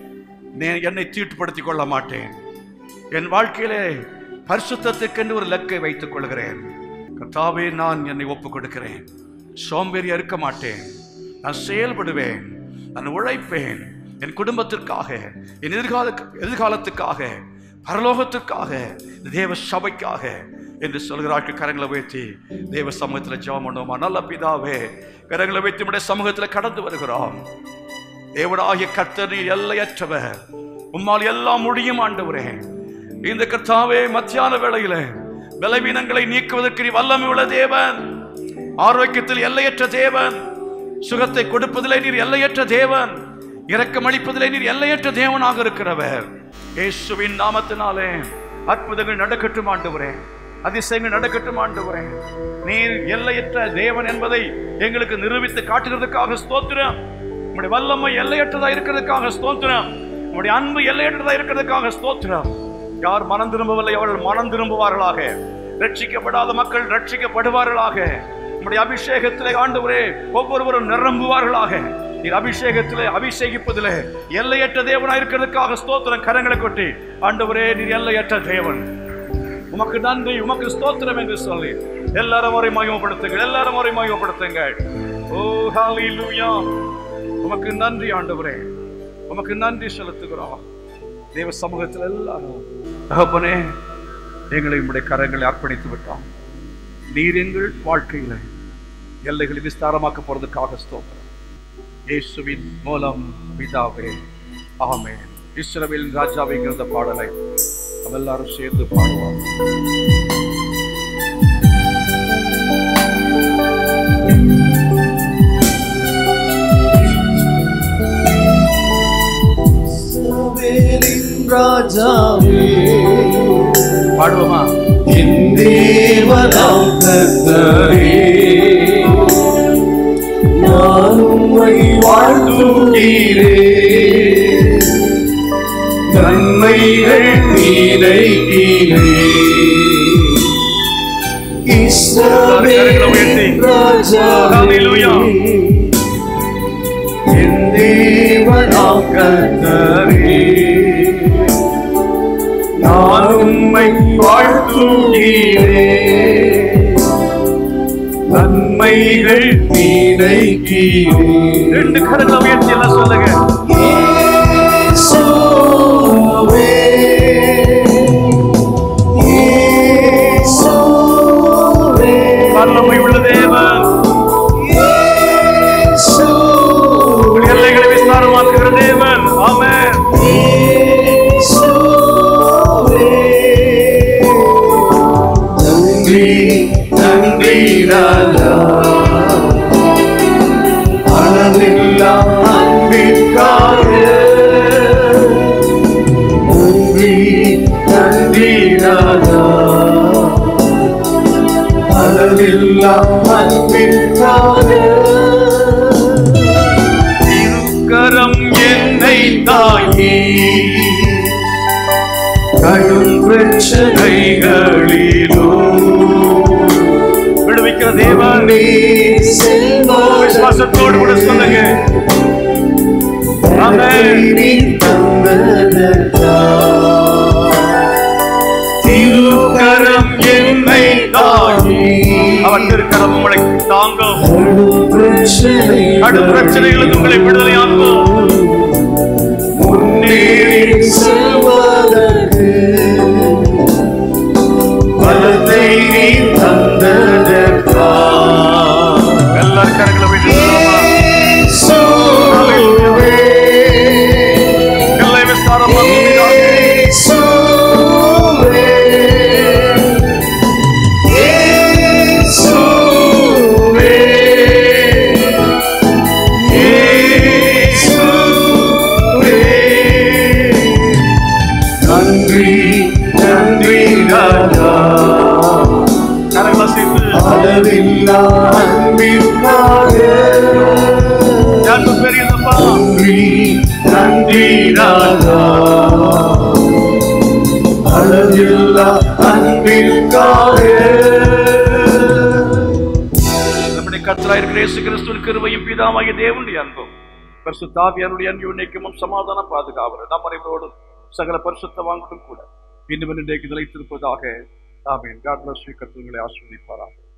நான் என்னை தீட்டுப்படுத்திக் கொள்ள மாட்டேன் என் வாழ்க்கையிலே பரிசுத்தத்துக்கென்று ஒரு லக்கை வைத்துக் கொள்கிறேன் கர்த்தாவே நான் என்னை ஒப்புக் கொடுக்கிறேன் சோம்பேறியா இருக்க மாட்டேன் நான் செயல்படுவேன் நான் உழைப்பேன் என் குடும்பத்திற்காக என் எதிர்கால எதிர்காலத்துக்காக பரலோகத்துக்காக இந்த தேவ சபைக்காக என்று சொல்கிறார்கள் கரங்களை வைத்து தேவ சமூகத்தில் ஜெபம் பண்ணுவோமா நல்ல பிதாவே கரங்களை வைத்து நம்முடைய சமூகத்தில் கடந்து வருகிறோம் தேவனாகிய கர்த்தர் நீர் எல்லையற்றவர் உம்மால் எல்லாம் முடியும் ஆண்டவரே இந்த கர்த்தாவே மத்தியான வேளையில பலவீனங்களை நீக்குவதற்கு நீ வல்லமை உள்ள தேவன் ஆரோக்கியத்தில் எல்லையற்ற தேவன் சுகத்தை கொடுப்பதிலே நீர் எல்லையற்ற தேவன் இரக்கம் அளிப்பதிலே நீர் எல்லையற்ற தேவனாக இருக்கிறவர் இயேசுவின் நாமத்தினாலே அற்புதங்கள் நடக்கட்டும் ஆண்டவரே அதிசயங்கள் நடக்கட்டும் ஆண்டவரே நீர் எல்லையற்ற தேவன் என்பதை எங்களுக்கு நிரூபித்து காட்டுகிறதுக்காக ஸ்தோத்திரம் உம்முடைய வல்லமை எல்லையற்றதா இருக்கிறதுக்காக ஸ்தோத்திரம் உம்முடைய அன்பு எல்லையற்றதா இருக்கிறதுக்காக ஸ்தோத்திரம் யார் மனம் திரும்பவில்லை அவர்கள் மனம் திரும்புவார்களாக ரட்சிக்கப்படாத மக்கள் ரட்சிக்கப்படுவார்களாக உம்முடைய அபிஷேகத்திலே ஆண்டவரே ஒவ்வொருவரும் நிரம்புவார்களாக நீர் அபிஷேகத்திலே அபிஷேகிப்பதிலே எல்லையற்ற தேவனா இருக்கிறதுக்காக ஸ்தோத்திரம் கரங்களை கொட்டி ஆண்டவரே நீர் எல்லையற்ற தேவன் உமக்கு நன்றி உமக்கு ஸ்தோத்திரம் என்று சொல்லி எல்லாரும் வரை மகிமப்படுத்துங்கள் எல்லாரும் வரை மகிமப்படுத்துங்கள் ஓ ஹalleluya உமக்கு நன்றி ஆண்டவரே உமக்கு நன்றி செலுத்துகிறோம் தேவ சமூகத்தில் எல்லாரும் தகப்பனே எங்களை உம்முடைய கரங்களை அர்ப்பணித்து விட்டோம் நீர் எங்கள் வாழ்க்கையில எல்லைகளை விஸ்தாரமாக்க போறதுக்காக ஸ்தோத்திரம் இயேசுவின் மூலம் பிதாவே ஆமென் இஸ்ரவேல் ராஜாவைங்கிற பாடலை நம்ம எல்லாரும் சேர்ந்து பாடுவோம் இஸ்ரவேலின் ராஜாவே பாடுவோமா என் தேவனாம் கர்த்தரே நான் உம்மை வாழ்த்துகிறே நன்மைகள் நீரைக்கிறே இஸ்ரவேலின் ராஜாவே என் தேவனாம் கர்த்தரே நான் உம்மை வாழ்த்துகிறே நன்மைகள் நீரைக்கிறே ரெண்டு கரங்களை உயர்த்தி எல்லாம் சொல்லுங்க இயேசுவே இயேசுவே வல்லமை உள்ள தேவன் உங்கள் எல்லைகளை விஸ்தாரமாக்குகிற தேவன் ஆமென் நன்றி நன்றி ராஜா அளவில்லா அன்பிற்காக நன்றி நன்றி ராஜா அளவில்லா அன்பிற்காக கரம் என்னை தாங்கி கடும் பிரச்சனைகளிலும் விடுவிக்கிற தேவன் நீ செல்வாய் விசுவாசத்தோடு கூட சொல்லுங்க ஆமென். நீ தந்ததற்கா திருக்கரம் என்னை தாங்கி அவன் திருக்கரம் உங்களை தாங்கும் கடும் பிரச்சனை கடும் பிரச்சனைகளுக்கு உங்களை விடுதலையாக்கும் முன்னேறி செல்வதற்கு பலத்தை நீ தந்ததற்கா எல்லாரும் கரங்களை விட்டு இயேசுவே, எல்லை விஸ்தாரமாக்குவீராக. இயேசுவே, இயேசுவே, இயேசுவே. நன்றி நன்றி ராஜா கரங்களை சேர்த்து அளவில்லா அன்பிற்காக யாருக்கு பெரியதப்பா நன்றி நன்றி ராஜா அளவில்லா அன்பிற்காக நம்முடைய கர்த்தராயிருக்கிற இயேசு கிறிஸ்துவின் கிருபையும் பிதாவாகிய தேவனுடைய அன்பும் பரிசுத்தாவியாருடைய அன்பும் சமாதானம் பாதுகாவல் நம் அனைவரோடும் சகல பரிசுத்தவான்களும் கூட இன்னும் இன்றைக்கு நிலைத்திருப்பதாக ஆமீன் காட் பிளஸ் கர்த்தர்களை ஆசீர்வதிப்பாராக